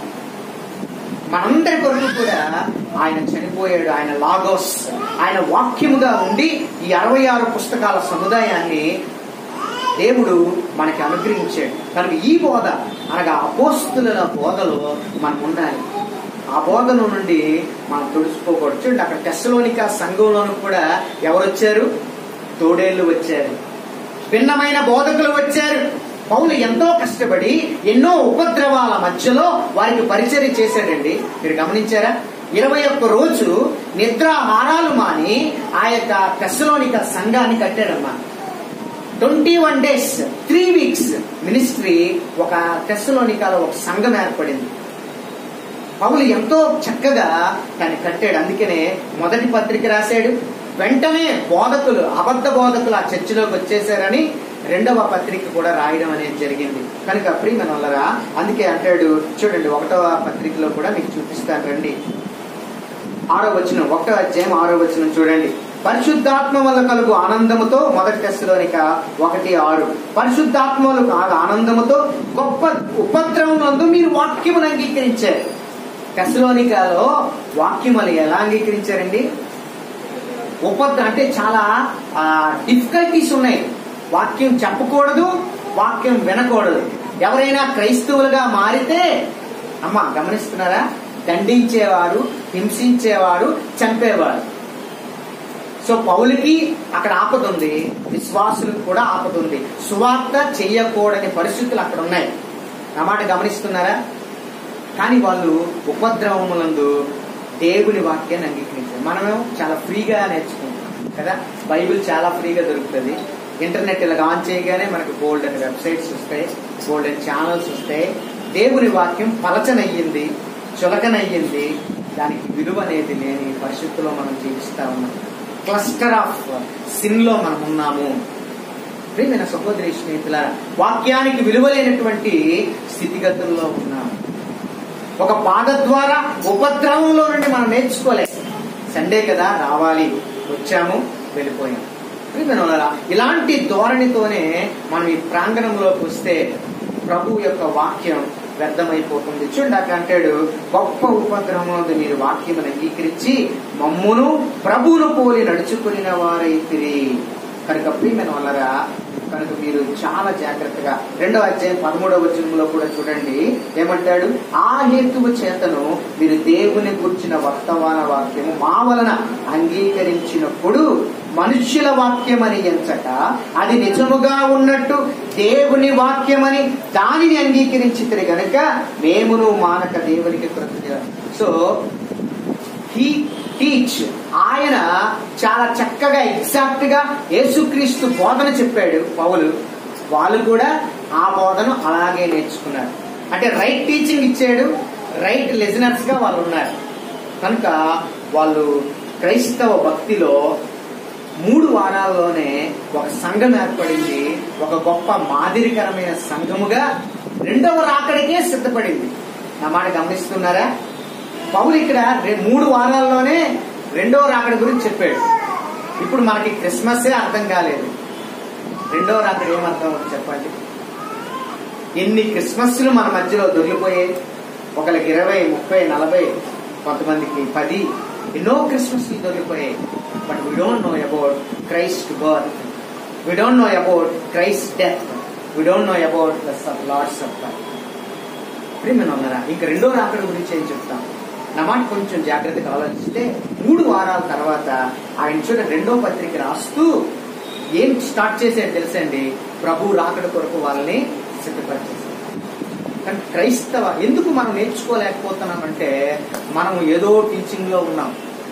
మనందరి కొరకు కూడా ఆయన చనిపోయాడు ఆయన లాగోస్ ఆయన వాక్యముగా ఉండి ఈ అరవై ఆరు పుస్తకాల సముదాయాన్ని దేవుడు మనకి అనుగ్రహించాడు కనుక ఈ బోధ అనగా అపోస్తుల బోధలో మనకు ఉండాలి ఆ బోధన నుండి మనం తుడుచుకోకూడదు చూడండి అక్కడ టెస్లోనిక సంఘంలోనూ కూడా ఎవరు వచ్చారు తోడేళ్లు వచ్చారు భిన్నమైన బోధకులు వచ్చారు పౌలు ఎంతో కష్టపడి ఎన్నో ఉపద్రవాల మధ్యలో వారికి పరిచర్య చేశాడండి మీరు గమనించారా ఇరవై ఒక్క రోజు నిద్రాహారాలు మాని ఆ యొక్క టెస్లోనిక సంఘాన్ని కట్టాడమ్మా twenty one days three weeks ministry ఒక టెస్లోనికాలో ఒక సంఘం ఏర్పడింది పౌలు ఎంతో చక్కగా దాన్ని కట్టాడు అందుకనే మొదటి పత్రిక రాశాడు వెంటనే బోధకులు అబద్ధ బోధకులు ఆ చర్చిలోకి వచ్చేసారని రెండవ పత్రిక కూడా రాయడం అనేది జరిగింది కనుక ప్రియమైన వల్లరా అందుకే అంటాడు చూడండి ఒకటవ పత్రికలో కూడా మీకు చూపిస్తాను రండి ఆరో వచనం ఒకటో అధ్యాయం ఆరో వచనం చూడండి పరిశుద్ధాత్మ వల్ల కలుగు ఆనందముతో మొదటి టెస్టులోనిక ఒకటి ఆరు పరిశుద్ధాత్మ వల్ల కాదు ఆనందముతో గొప్ప ఉపద్రవములందు మీరు వాక్యమును అంగీకరించారు టెస్లోనికాలో వాక్యములు ఎలా అంగీకరించారండి ఉపద్ర అంటే చాలా డిఫికల్టీస్ ఉన్నాయి వాక్యం చెప్పకూడదు వాక్యం వినకూడదు ఎవరైనా క్రైస్తవులుగా మారితే అమ్మ గమనిస్తున్నారా దండించేవాడు హింసించేవాడు చంపేవాడు సో పౌలకి అక్కడ ఆపద ఉంది విశ్వాసులకు కూడా ఆపద ఉంది సువార్త చెయ్యకూడని పరిస్థితులు అక్కడ ఉన్నాయి నా మాట గమనిస్తున్నారా కానీ వాళ్ళు ఉపద్రవములందు దేవుని వాక్యాన్ని అంగీకరించారు మనమేమో చాలా ఫ్రీగా నేర్చుకుంటాం కదా బైబిల్ చాలా ఫ్రీగా దొరుకుతుంది ఇంటర్నెట్ ఇలా ఆన్ చేయగానే మనకు గోల్డ్ అని వెబ్సైట్స్ వస్తాయి గోల్డ్ అని ఛానల్స్ వస్తాయి దేవుని వాక్యం పలచనయ్యింది చులకనయ్యింది దానికి విలువ అనేది లేని పరిస్థితుల్లో మనం జీవిస్తా ఉన్నాం క్లస్టర్ ఆఫ్ సిన్ లో మనం ఉన్నాము ప్రియమైన సహోదరి స్నేహితుల వాక్యానికి విలువ లేనటువంటి స్థితిగతుల్లో ఉన్నాము ఒక బాధ ద్వారా ఉపద్రవంలో నుండి మనం నేర్చుకోలేదు సండే కదా రావాలి వచ్చాము వెళ్ళిపోయాం ప్రియమైన వాళ్ళారా, ఇలాంటి ధోరణితోనే మనం ఈ ప్రాంగణంలోకి వస్తే ప్రభు యొక్క వాక్యం వ్యర్థమైపోతుంది చూడండి అక్కడ అంటాడు గొప్ప ఉపద్రవం మీరు వాక్యమును అంగీకరించి మమ్మును ప్రభువును పోలి నడుచుకుని వారైతిరి కనుక ప్రియమైన వాళ్ళరా కనుక మీరు చాలా జాగ్రత్తగా రెండవ అధ్యాయం పదమూడవ వచనంలో కూడా చూడండి ఏమంటాడు ఆ హేతువు చేతను మీరు దేవుని గుర్చిన వర్తమాన వాక్యము మా వలన అంగీకరించినప్పుడు మనుష్యుల వాక్యమని ఎంచక అది నిజముగా ఉన్నట్టు దేవుని వాక్యమని దానిని అంగీకరించితే గనక మేమును మానక దేవునికి కృతజ్ఞత సో హీ టీచ్ ఆయన చాలా చక్కగా ఎగ్జాక్ట్ గా యేసుక్రీస్తు బోధన చెప్పాడు పౌలు వాళ్ళు కూడా ఆ బోధన అలాగే నేర్చుకున్నారు అంటే రైట్ టీచింగ్ ఇచ్చాడు రైట్ లిజనర్స్ గా వాళ్ళు ఉన్నారు కనుక వాళ్ళు క్రైస్తవ భక్తిలో మూడు వారాల్లోనే ఒక సంఘం ఏర్పడింది ఒక గొప్ప మాదిరికరమైన సంఘముగా రెండవ రాకడికే సిద్ధపడింది నా మాట గమనిస్తున్నారా పౌలు ఇక్కడ రె- మూడు వారాల్లోనే రెండవ రాకడి గురించి చెప్పాడు ఇప్పుడు మనకి క్రిస్మసే అర్థం కాలేదు రెండవ రాకడి ఏమర్థం అవుతుంది చెప్పండి ఎన్ని క్రిస్మస్లు మన మధ్యలో దొరికిపోయాయి ఒకరికి ఇరవై ముప్పై నలభై కొంతమందికి పది ఎన్నో క్రిస్మస్లు దొరికిపోయాయి but we don't know about Christ birth we don't know about Christ death we don't know about the lord's of ప్రేమ ఉన్నారా ఇంక రెండో రాకడ గురించి ఏం చెప్తాం నా మాట కొంచెం జాగ్రత్తగా ఆలోచిస్తే మూడు వారాల తర్వాత ఆయన చూడ రెండో పత్రిక రాస్తూ ఏం స్టార్ట్ చేసేది తెలుసండి ప్రభు రాకడ కొరకు వాళ్ళని సిద్ధపరిచేసారు కానీ క్రైస్తవ ఎందుకు మనం నేర్చుకోలేకపోతున్నామంటే మనం ఏదో టీచింగ్ లో ఉన్నాం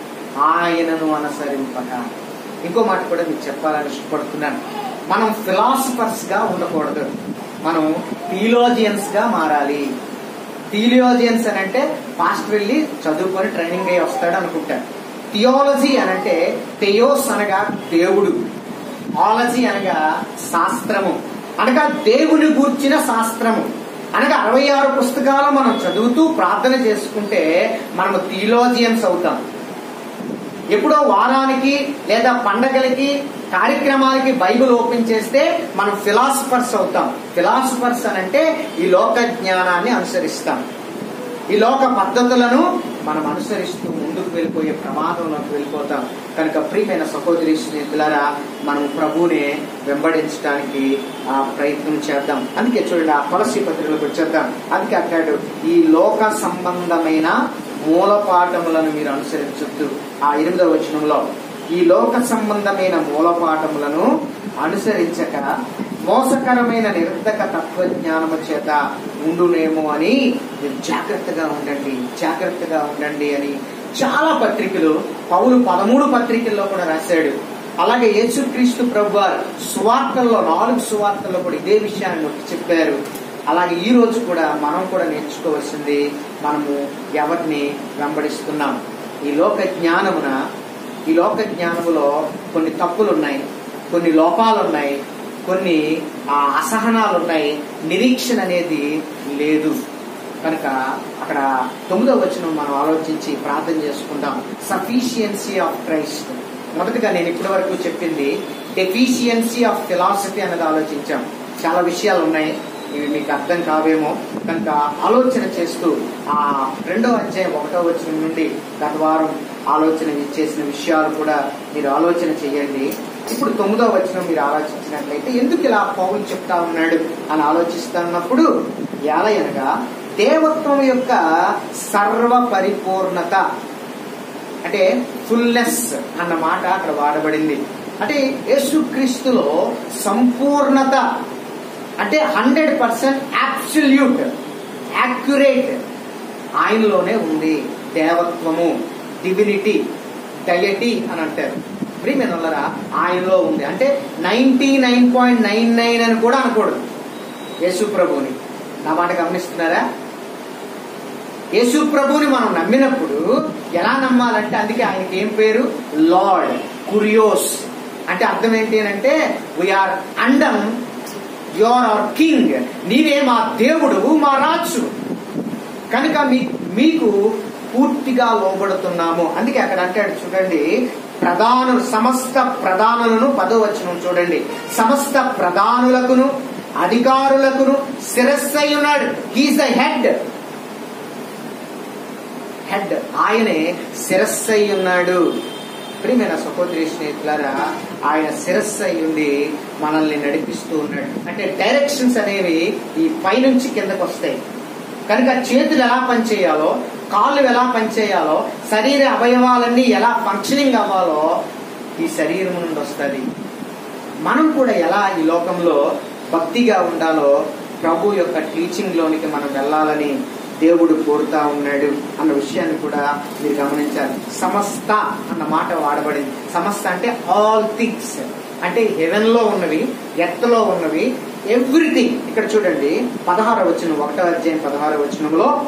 ఆయనను అనుసరింపక ఇంకో మాట కూడా మీకు చెప్పాలని ఇష్టపడుతున్నాను మనం ఫిలాసఫర్స్ గా ఉండకూడదు మనం థియోలోజియన్స్ గా మారాలి థియోలోజియన్స్ అని అంటే పాస్ట్ వెళ్ళి చదువుకొని ట్రైనింగ్ అయ్యి వస్తాడు అనుకుంటారు థియాలజీ అని అంటే థెయోస్ అనగా దేవుడు ఆలజీ అనగా శాస్త్రము అనగా దేవుని గూర్చిన శాస్త్రము అనగా అరవై ఆరు పుస్తకాలు మనం చదువుతూ ప్రార్థన చేసుకుంటే మనము థియోలోజియన్స్ అవుతాం ఎప్పుడో వారానికి లేదా పండగలకి కార్యక్రమాలకి బైబిల్ ఓపెన్ చేస్తే మనం ఫిలాసఫర్స్ అవుతాం ఫిలాసఫర్స్ అని అంటే ఈ లోక జ్ఞానాన్ని అనుసరిస్తాం ఈ లోక పద్ధతులను మనం అనుసరిస్తూ ముందుకు వెళ్ళిపోయే ప్రమాదంలోకి వెళ్ళిపోతాం కనుక ప్రియమైన సహోదరి స్నేహితులారా మనం ప్రభువునే వెంబడించడానికి ఆ ప్రయత్నం చేద్దాం అందుకే చూడండి ఆ తులసి పత్రికలకు వచ్చేద్దాం అందుకే అంటాడు ఈ లోక సంబంధమైన మూలపాఠములను మీరు అనుసరించొద్దు ఆ ఎనిమిదవ వచనంలో ఈ లోక సంబంధమైన మూలపాఠములను అనుసరించక మోసకరమైన నిరర్ధక తత్వజ్ఞానము చేత ఉండునేమో అని మీరు జాగ్రత్తగా ఉండండి జాగ్రత్తగా ఉండండి అని చాలా పత్రికలు పౌలు పదమూడు పత్రికల్లో కూడా రాశాడు అలాగే యేసుక్రీస్తు ప్రభు వారు సువార్తల్లో నాలుగు సువార్తల్లో కూడా ఇదే విషయాన్ని నొక్కి చెప్పారు అలాగే ఈ రోజు కూడా మనం కూడా నేర్చుకోవాల్సింది మనము ఎవరిని వెంబడిస్తున్నాం ఈ లోక జ్ఞానమున ఈ లోక జ్ఞానములో కొన్ని తప్పులు ఉన్నాయి కొన్ని లోపాలు ఉన్నాయి కొన్ని ఆ అసహనాలు ఉన్నాయి నిరీక్షణ అనేది లేదు కనుక అక్కడ తొమ్మిదో వచనం మనం ఆలోచించి ప్రార్థన చేసుకుందాం సఫిషియన్సీ ఆఫ్ క్రైస్ట్ మొదటగా నేను ఇప్పటి వరకు చెప్పింది డెఫిషియన్సీ ఆఫ్ ఫిలాసఫీ అనేది ఆలోచించాం చాలా విషయాలు ఉన్నాయి ఇవి మీకు అర్థం కావేమో కనుక ఆలోచన చేస్తూ ఆ రెండో అధ్యాయం ఒకటో వచనం నుండి గత వారం ఆలోచన చేసిన విషయాలు కూడా మీరు ఆలోచన చేయండి ఇప్పుడు తొమ్మిదో వచనం మీరు ఆలోచించినట్లయితే ఎందుకు ఇలా పౌలు చెప్తా ఉన్నాడు అని ఆలోచిస్తున్నప్పుడు ఎలా అనగా దేవత్వం యొక్క సర్వ పరిపూర్ణత అంటే ఫుల్నెస్ అన్న మాట అక్కడ వాడబడింది అంటే యేసుక్రీస్తులో సంపూర్ణత అంటే హండ్రెడ్ పర్సెంట్ అబ్సల్యూట్ యాక్యురేట్ ఆయనలోనే ఉంది దేవత్వము డివినిటీ డయటీ అని అంటారు ప్రియమైనరా ఆయనలో ఉంది అంటే ninety nine point nine nine అని కూడా అనకూడదు యేసు ప్రభుని నా మాట గమనిస్తున్నారా యేసు ప్రభుని మనం నమ్మినప్పుడు ఎలా నమ్మాలంటే అందుకే ఆయనకి ఏం పేరు లార్డ్ కురియోస్ అంటే అర్థం ఏంటి అని అంటే వీఆర్ అండం యు ఆర్ అవర్ కింగ్ నీవే మా దేవుడు మా రాజు కనుక మీ మీకు పూర్తిగా లోబడుతున్నాము అందుకే అక్కడ అంటాడు చూడండి ప్రధానులు సమస్త ప్రధానులను పదవచనం చూడండి సమస్త ప్రధానులకును అధికారులకును శిరస్సై ఉన్నాడు హీస్ ద హెడ్ హెడ్ ఆయనే శిరస్సై ఉన్నాడు ప్రియమైన సహోదరి స్నేహితులారా ఆయన శిరస్సు అయి ఉండి మనల్ని నడిపిస్తూ ఉన్నాడు అంటే డైరెక్షన్స్ అనేవి ఈ పైనుంచి కిందకు వస్తాయి కనుక చేతులు ఎలా పనిచేయాలో కాళ్ళు ఎలా పనిచేయాలో శరీర అవయవాలన్నీ ఎలా ఫంక్షనింగ్ అవ్వాలో ఈ శరీరం నుండి వస్తుంది మనం కూడా ఎలా ఈ లోకంలో భక్తిగా ఉండాలో ప్రభు యొక్క టీచింగ్ లోనికి మనం వెళ్ళాలని దేవుడు కోరుతా ఉన్నాడు అన్న విషయాన్ని కూడా మీరు గమనించాలి సమస్త అన్న మాట వాడబడింది సమస్త అంటే ఆల్ థింగ్స్ అంటే హెవెన్ లో ఉన్నవి ఎర్త్ లో ఉన్నవి ఎవ్రీథింగ్ ఇక్కడ చూడండి పదహార వచనం ఒకటో అధ్యాయం పదహార వచనంలో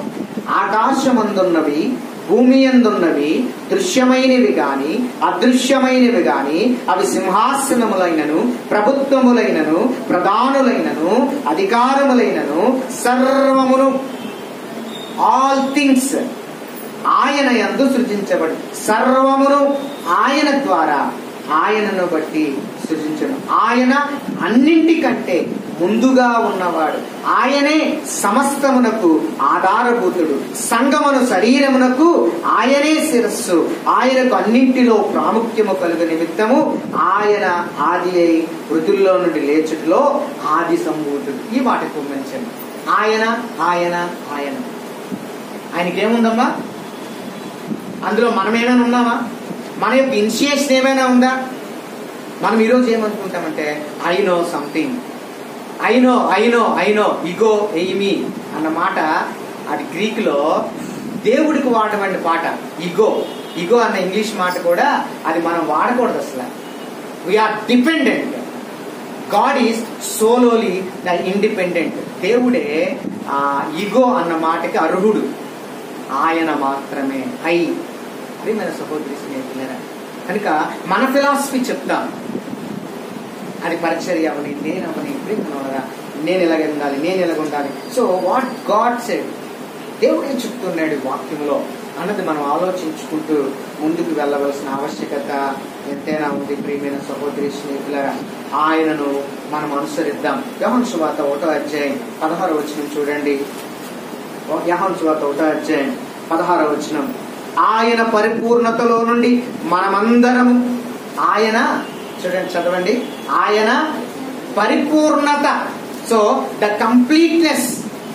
ఆకాశమందున్నవి భూమి అందున్నవి దృశ్యమైనవి గాని అదృశ్యమైనవి గాని అవి సింహాసనములైనను ప్రభుత్వములైనను ప్రధానులైనను అధికారములైనను సర్వమును ఆల్ థింగ్స్ ఆయన యందు సృజించబడి సర్వమును ఆయన ద్వారా ఆయనను బట్టి సృజించడం ఆయన అన్నింటికంటే ముందుగా ఉన్నవాడు ఆయనే సమస్తమునకు ఆధారభూతుడు సంగమును శరీరమునకు ఆయనే శిరస్సు ఆయనకు అన్నింటిలో ప్రాముఖ్యము కలుగు నిమిత్తము ఆయన ఆది అయి వృద్ధుల్లో నుండి లేచుటలో ఆది సంభూతుడు ఈ మాట పొమ్మించండి ఆయన ఆయన ఆయన ఆయనకి ఏముందమ్మా అందులో మనం ఏమైనా ఉన్నామా మన యొక్క ఇనిషియేషన్ ఏమైనా ఉందా మనం ఈరోజు ఏమనుకుంటామంటే I know something I know I know I know ఇగో ఎయిమి అన్న మాట అది గ్రీకులో దేవుడికి వాడమండి పాట ఇగో ఇగో అన్న ఇంగ్లీష్ మాట కూడా అది మనం వాడకూడదు అసలు we are dependent God is solely the independent దేవుడే ఆ ఇగో అన్న మాటకి అర్హుడు ఆయన మాత్రమే ఐ అది మన సహోదరి స్నేహితులరా కనుక మన ఫిలాసఫీ చెప్తాం అది పరిచర్య అవని నేను అవని ప్రేమనవరా నేను ఎలాగ ఉండాలి నేను ఎలాగ ఉండాలి సో వాట్ గాడ్ సెడ్ దేవుడు ఏం చెప్తున్నాడు ఈ వాక్యంలో అన్నది మనం ఆలోచించుకుంటూ ముందుకు వెళ్ళవలసిన ఆవశ్యకత ఎంతైనా ఉంది ప్రియమైన సహోదరి స్నేహితులరా ఆయనను మనం అనుసరిద్దాం యహన్ సువాత ఒకటో అధ్యాయం పదహారు వచ్చిన చూడండి యహన్ సువాత ఒకటో అధ్యాయం పదహారవ వచనం ఆయన పరిపూర్ణతలో నుండి మనమందరము ఆయన చూడండి చదవండి ఆయన పరిపూర్ణత సో ద కంప్లీట్నెస్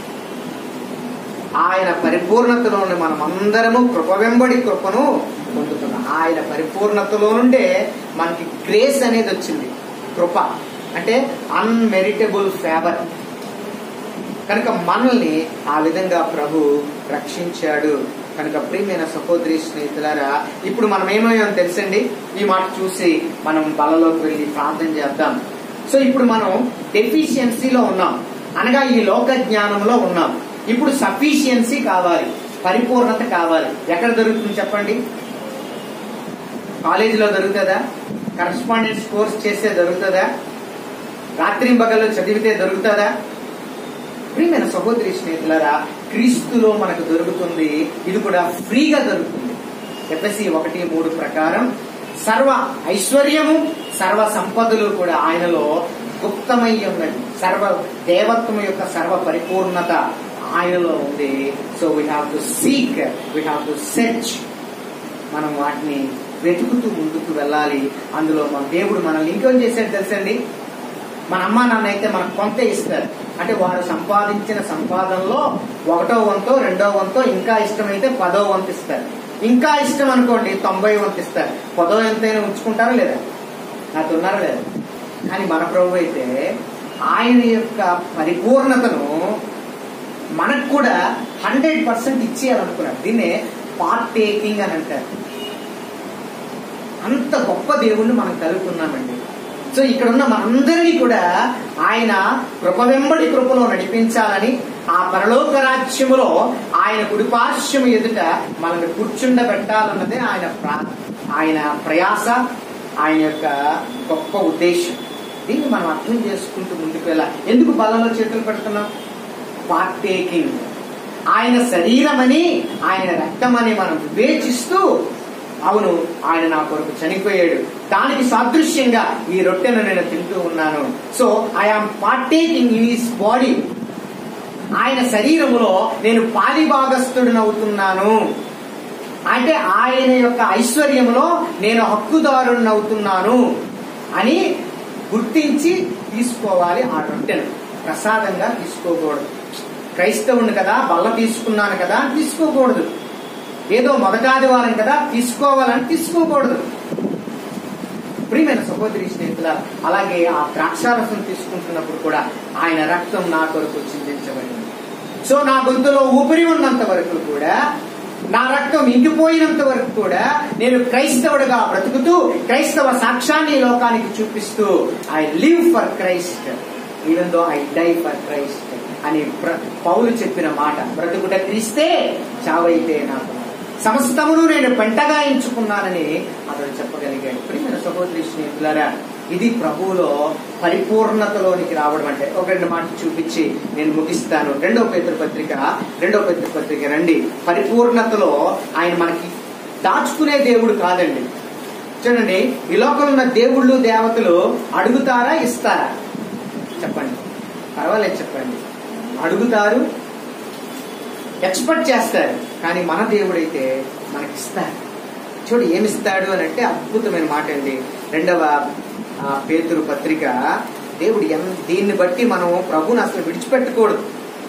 ఆయన పరిపూర్ణతలో నుండి మనమందరము కృప వెంబడి కృపను పొందుతున్నాం ఆయన పరిపూర్ణతలో నుండే మనకి గ్రేస్ అనేది వచ్చింది కృప అంటే అన్మెరిటబుల్ ఫేవర్ కనుక మనల్ని ఆ విధంగా ప్రభు రక్షించాడు కనుక ప్రియమైన సహోదరి స్నేహితులారా ఇప్పుడు మనం ఏమయ్యాం తెలుసండి ఈ మాట చూసి మనం బలలోకి వెళ్ళి ప్రార్థన చేద్దాం సో ఇప్పుడు మనం డెఫిషియన్సీలో ఉన్నాం అనగా ఈ లోక జ్ఞానంలో ఉన్నాం ఇప్పుడు సఫిషియన్సీ కావాలి పరిపూర్ణత కావాలి ఎక్కడ దొరుకుతుంది చెప్పండి కాలేజీలో దొరుకుతుందా కరస్పాండెన్స్ కోర్స్ చేస్తే దొరుకుతుందా రాత్రి పగల్లో చదివితే దొరుకుతుందా ప్రియమైన సహోదరి స్నేహితులారా క్రీస్తులో మనకు దొరుకుతుంది ఇది కూడా ఫ్రీగా దొరుకుతుంది ఎఫ్ఎస్సి ఒకటి మూడు ప్రకారం సర్వ ఐశ్వర్యము సర్వ సంపదలు కూడా ఆయనలో గుప్తమై ఉన్నది సర్వ దేవత్వం యొక్క సర్వ పరిపూర్ణత ఆయనలో ఉంది so we have to seek we have to search మనం వాటిని వెతుకుతూ ముందుకు వెళ్ళాలి అందులో మన దేవుడు మనల్ని ఇంకేం చేశాడు తెలుసండి మన అమ్మ నాన్న అయితే మనకు కొంత ఇస్తారు అంటే వారు సంపాదించిన సంపాదనలో ఒకటో వంతో రెండో వంతో ఇంకా ఇష్టమైతే పదో వంతు ఇస్తారు ఇంకా ఇష్టం అనుకోండి తొంభై వంతు ఇస్తారు పదో ఎంతైనా ఉంచుకుంటారా లేదా నాతో ఉన్నారా లేదా కానీ మన ప్రభు అయితే ఆయన యొక్క పరిపూర్ణతను మనకు కూడా హండ్రెడ్ పర్సెంట్ ఇచ్చేయాలనుకున్నారు దీన్నే పార్ట్ టేకింగ్ అని అంటారు అంత గొప్ప దేవుణ్ణి మనం కలుగుతున్నామండి సో ఇక్కడ ఉన్న మనందరినీ కూడా ఆయన కృప వెంబడి కృపలో నడిపించాలని ఆ పరలోక రాజ్యములో ఆయన కుడిపార్శ్వము ఎదుట మనల్ని కూర్చుండబెట్టాలన్నదే ఆయన ప్రా- ఆయన ప్రయాస ఆయన యొక్క గొప్ప ఉద్దేశం దీన్ని మనం అర్థం చేసుకుంటూ ముందుకు వెళ్ళాలి ఎందుకు బలంలో చేతులు పెడుతున్నాం పార్ట్ టేకింగ్ ఆయన శరీరమని ఆయన రక్తమని మనం వివేచిస్తూ అవును ఆయన నా కొరకు చనిపోయాడు దానికి సాదృశ్యంగా ఈ రొట్టెను నేను తింటూ ఉన్నాను so I am partaking in his body ఆయన శరీరములో నేను పాలిభాగస్థుడినవుతున్నాను అంటే ఆయన యొక్క ఐశ్వర్యములో నేను హక్కుదారుణ్ణవుతున్నాను అని గుర్తించి తీసుకోవాలి ఆ రొట్టెను ప్రసాదంగా తీసుకోకూడదు క్రైస్తవుని కదా బల్ల తీసుకున్నాను కదా అని తీసుకోకూడదు ఏదో మొదటాదివారం కదా తీసుకోవాలని తీసుకోకూడదు ప్రియమైన సహోదరి స్నేహితుల అలాగే ఆ ద్రాక్షారసం తీసుకుంటున్నప్పుడు కూడా ఆయన రక్తం నా కొరకు చిందించబడింది సో నా గొంతులో ఊపిరి ఉన్నంత వరకు కూడా నా రక్తం ఇంకిపోయినంత వరకు కూడా నేను క్రైస్తవుడిగా బ్రతుకుతూ క్రైస్తవ సాక్ష్యాన్ని ఈ లోకానికి చూపిస్తూ I live for Christ even though I die for Christ అని ప్ర- పౌలు చెప్పిన మాట బ్రతుకుట క్రీస్తే చావైతే నాకు సమస్తమును నేను పెంటగా ఎంచుకున్నానని అతడు చెప్పగలిగాడు ప్రియమైన సహోదరి స్నేహితులారా ఇది ప్రభువులో పరిపూర్ణతలోనికి రావడం అంటే ఒక రెండు మాటలు చూపించి నేను ముగిస్తాను రెండో పేతృ పత్రిక రెండో పేతృ పత్రిక రండి పరిపూర్ణతలో ఆయన మనకి దాచుకునే దేవుడు కాదండి చూడండి ఈ లోకంలో ఉన్న దేవుళ్ళు దేవతలు అడుగుతారా ఇస్తారా చెప్పండి పర్వాలేదు చెప్పండి అడుగుతారు ఎక్స్పెక్ట్ చేస్తారు కానీ మన దేవుడైతే మనకి ఇస్తారు చూడు ఏమిస్తాడు అని అంటే అద్భుతమైన మాట అండి రెండవ ఆ, పేతురు పత్రిక దేవుడు ఎన్ దీన్ని బట్టి మనం ప్రభుని అసలు విడిచిపెట్టకూడదు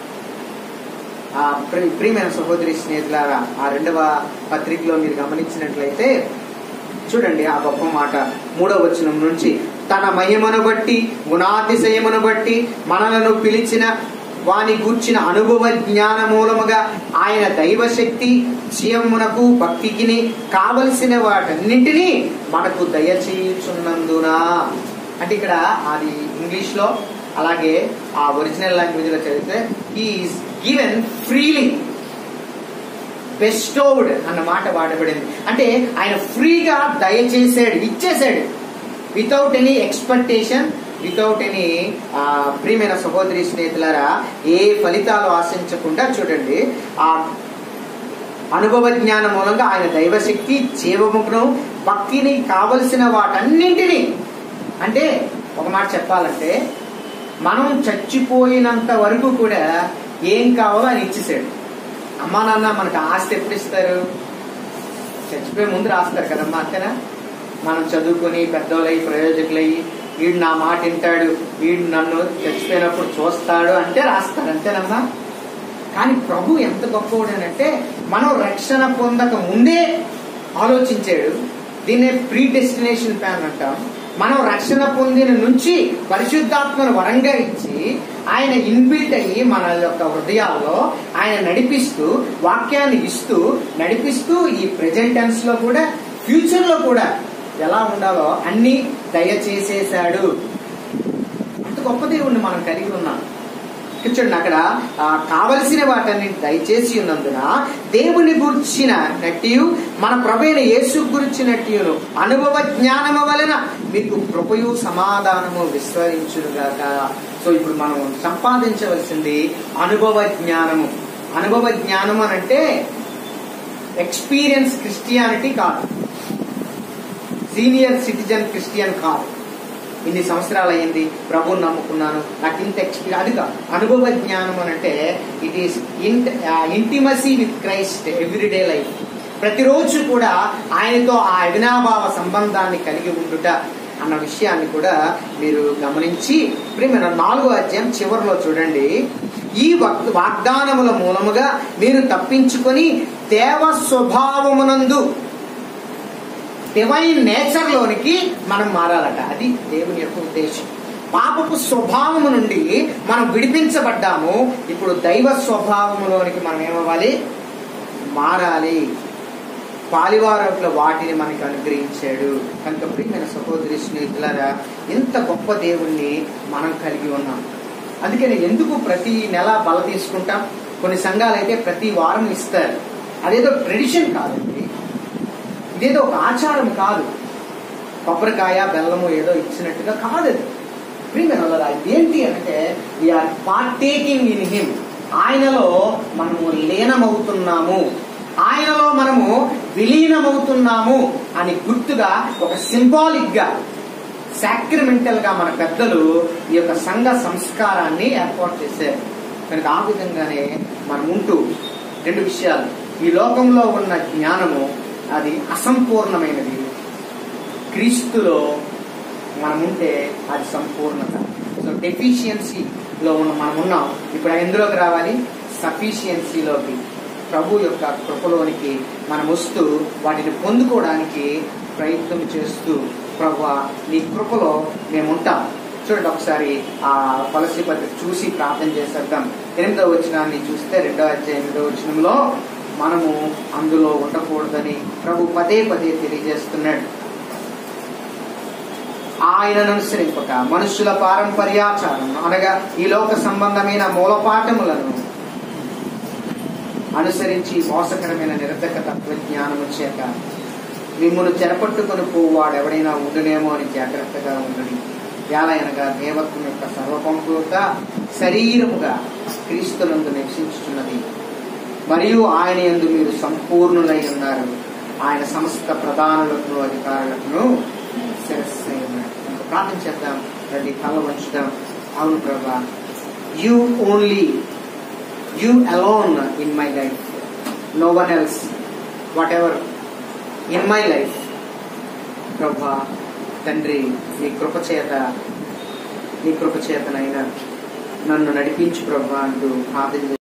ఆ ప్రి- ప్రియమైన సహోదరి స్నేహితులారా ఆ రెండవ పత్రికలో మీరు గమనించినట్లయితే చూడండి ఆ గొప్ప మాట మూడవ వచనం నుంచి తన మహిమను బట్టి గుణాతిశయమును బట్టి మనలను పిలిచిన వాని గూర్చిన అనుభవ జ్ఞాన మూలముగా ఆయన దైవశక్తి జీవమునకు భక్తికిని కావలసిన వాటన్నింటినీ మనకు దయచేయుచున్నందున అంటే ఇక్కడ అది ఇంగ్లీష్ లో అలాగే ఆ ఒరిజినల్ లాంగ్వేజ్ లో చదివితే ఈస్ గివెన్ ఫ్రీలీ బెస్టోవ్డ్ అన్న మాట వాడబడింది అంటే ఆయన ఫ్రీగా దయచేసాడు ఇచ్చేసాడు without any expectation without any ప్రియమైన సహోదరి స్నేహితులారా ఏ ఫలితాలు ఆశించకుండా చూడండి ఆ అనుభవ జ్ఞానం మూలంగా ఆయన దైవశక్తి జీవమును భక్తిని కావలసిన వాటన్నింటినీ అంటే ఒక మాట చెప్పాలంటే మనం చచ్చిపోయినంత వరకు కూడా ఏం కావాలో ఆయన ఇచ్చేసాడు అమ్మా నాన్న మనకు ఆస్తి ఎప్పుడు ఇస్తారు చచ్చిపోయే ముందు రాస్తారు కదమ్మా అంతేనా మనం చదువుకొని పెద్దోళ్ళయి ప్రయోజకులయ్యి వీడు నా మాట వింటాడు వీడు నన్ను చచ్చిపోయినప్పుడు చూస్తాడు అంటే రాస్తారు అంతేనమ్మా కానీ ప్రభు ఎంత గొప్పవాడు అంటే మనం రక్షణ పొందక ముందే ఆలోచించాడు దీన్నే ప్రీ డెస్టినేషన్ ప్లాన్ అంటాం మనం రక్షణ పొందిన నుంచి పరిశుద్ధాత్మను వరంగా ఇచ్చి ఆయన ఇన్బిల్ట్ అయ్యి మన యొక్క హృదయాల్లో ఆయన నడిపిస్తూ వాక్యాన్ని ఇస్తూ నడిపిస్తూ ఈ ప్రెజెంట్ టెన్స్ లో కూడా ఫ్యూచర్ లో కూడా ఎలా ఉండాలో అన్ని దయచేసేశాడు అంత గొప్ప దేవుణ్ణి మనం కలిగి ఉన్నాం చూడండి అక్కడ ఆ, కావలసిన వాటిని దయచేసి ఉన్నందున దేవుని గురించిన నట్టియు మన ప్రభైన యేసు గురించినట్టు అనుభవ జ్ఞానము వలన మీకు కృపయు సమాధానము విస్మరించుగాక సో ఇప్పుడు మనం సంపాదించవలసింది అనుభవ జ్ఞానము అనుభవ జ్ఞానం అని అంటే ఎక్స్పీరియన్స్ క్రిస్టియానిటీ కాదు సీనియర్ సిటిజన్ క్రిస్టియన్ కాదు ఇన్ని సంవత్సరాలు అయింది ప్రభుని నమ్ముకున్నాను నాకు ఇంత ఎక్స్పీరియన్స్ అది కాదు అనుభవ జ్ఞానం అని అంటే it is intimacy with Christ everyday life ప్రతిరోజు కూడా ఆయనతో ఆ అవినాభావ సంబంధాన్ని కలిగి ఉండుట అన్న విషయాన్ని కూడా మీరు గమనించి ప్రియమైన నాలుగో అధ్యాయం చివరిలో చూడండి ఈ వాగ్- వాగ్దానముల మూలముగా మీరు తప్పించుకొని దేవ స్వభావమునందు డివైన్ నేచర్ లోనికి మనం మారాలట అది దేవుని యొక్క ఉద్దేశం పాపపు స్వభావము నుండి మనం విడిపించబడ్డాము ఇప్పుడు దైవ స్వభావములోనికి మనం ఏమవ్వాలి మారాలి పాలివారకుల వాటిని మనకి అనుగ్రహించాడు కనుక ప్రియమైన సహోదరి స్నేహితులారా ఎంత గొప్ప దేవుణ్ణి మనం కలిగి ఉన్నాం అందుకని ఎందుకు ప్రతి నెల బల తీసుకుంటాం కొన్ని సంఘాలు అయితే ప్రతి వారం ఇస్తారు అదేదో ట్రెడిషన్ కాదండి ఇదేదో ఒక ఆచారం కాదు కొబ్బరికాయ బెల్లము ఏదో ఇచ్చినట్టుగా కాదు అది ప్రియమైన వాళ్ళారా, ఇదేంటి అంటే వీఆర్ పార్టేకింగ్ ఇన్ హిమ్ ఆయనలో మనము లీనమవుతున్నాము ఆయనలో మనము విలీనమవుతున్నాము అని గుర్తుగా ఒక సింబాలిక్ గా సాక్రిమెంటల్ గా మన పెద్దలు ఈ యొక్క సంఘ సంస్కారాన్ని ఏర్పాటు చేశారు కనుక ఆ విధంగానే మనం ఉంటూ రెండు విషయాలు ఈ లోకంలో ఉన్న జ్ఞానము అది అసంపూర్ణమైనది క్రీస్తులో మనం ఉంటే అది సంపూర్ణత సో డెఫిషియన్సీలో ఉన్న మనం ఉన్నాం ఇప్పుడు ఎందులోకి రావాలి సఫిషియన్సీలోకి ప్రభు యొక్క కృపలోనికి మనం వస్తూ వాటిని పొందుకోవడానికి ప్రయత్నం చేస్తూ ప్రభు నీ కృపలో మేము ఉంటాం చూడండి ఒకసారి ఆ పలసి పత్రిక చూసి ప్రార్థన చేసేద్దాం ఎనిమిదో వచనాన్ని చూస్తే రెండో అధ్యాయం ఎనిమిదో వచనంలో మనము అందులో ఉండకూడదని ప్రభు పదే పదే తెలియజేస్తున్నాడు ఆయనను అనుసరింపక మనుషుల పారంపర్యాచారం అనగా ఈ లోక సంబంధమైన మూలపాఠములను అనుసరించి మోసకరమైన నిరర్ధక తత్వజ్ఞానము చేత మిమ్మల్ని చెరపట్టుకొని పోవాడు ఎవడైనా ఉండునేమో అని జాగ్రత్తగా ఉండని ఎలాగనగా దేవత్వం యొక్క సర్వపంపుత శరీరముగా క్రీస్తునందు నివసించుతున్నది మరియు ఆయన యందు మీరు సంపూర్ణులై ఉన్నారు ఆయన సమస్త ప్రధానులకు అధికారులకు శిరస్సు అయి ఉన్నాడు ఇంకా ప్రార్థన చేద్దాం రండి కళ్ళ వంచుదాం అవును ప్రభా you only you alone in my life no one else whatever in my life ప్రభా తండ్రి నీ కృప చేత నీ కృప చేతనైనా నన్ను నడిపించు ప్రభా అంటూ ప్రార్థన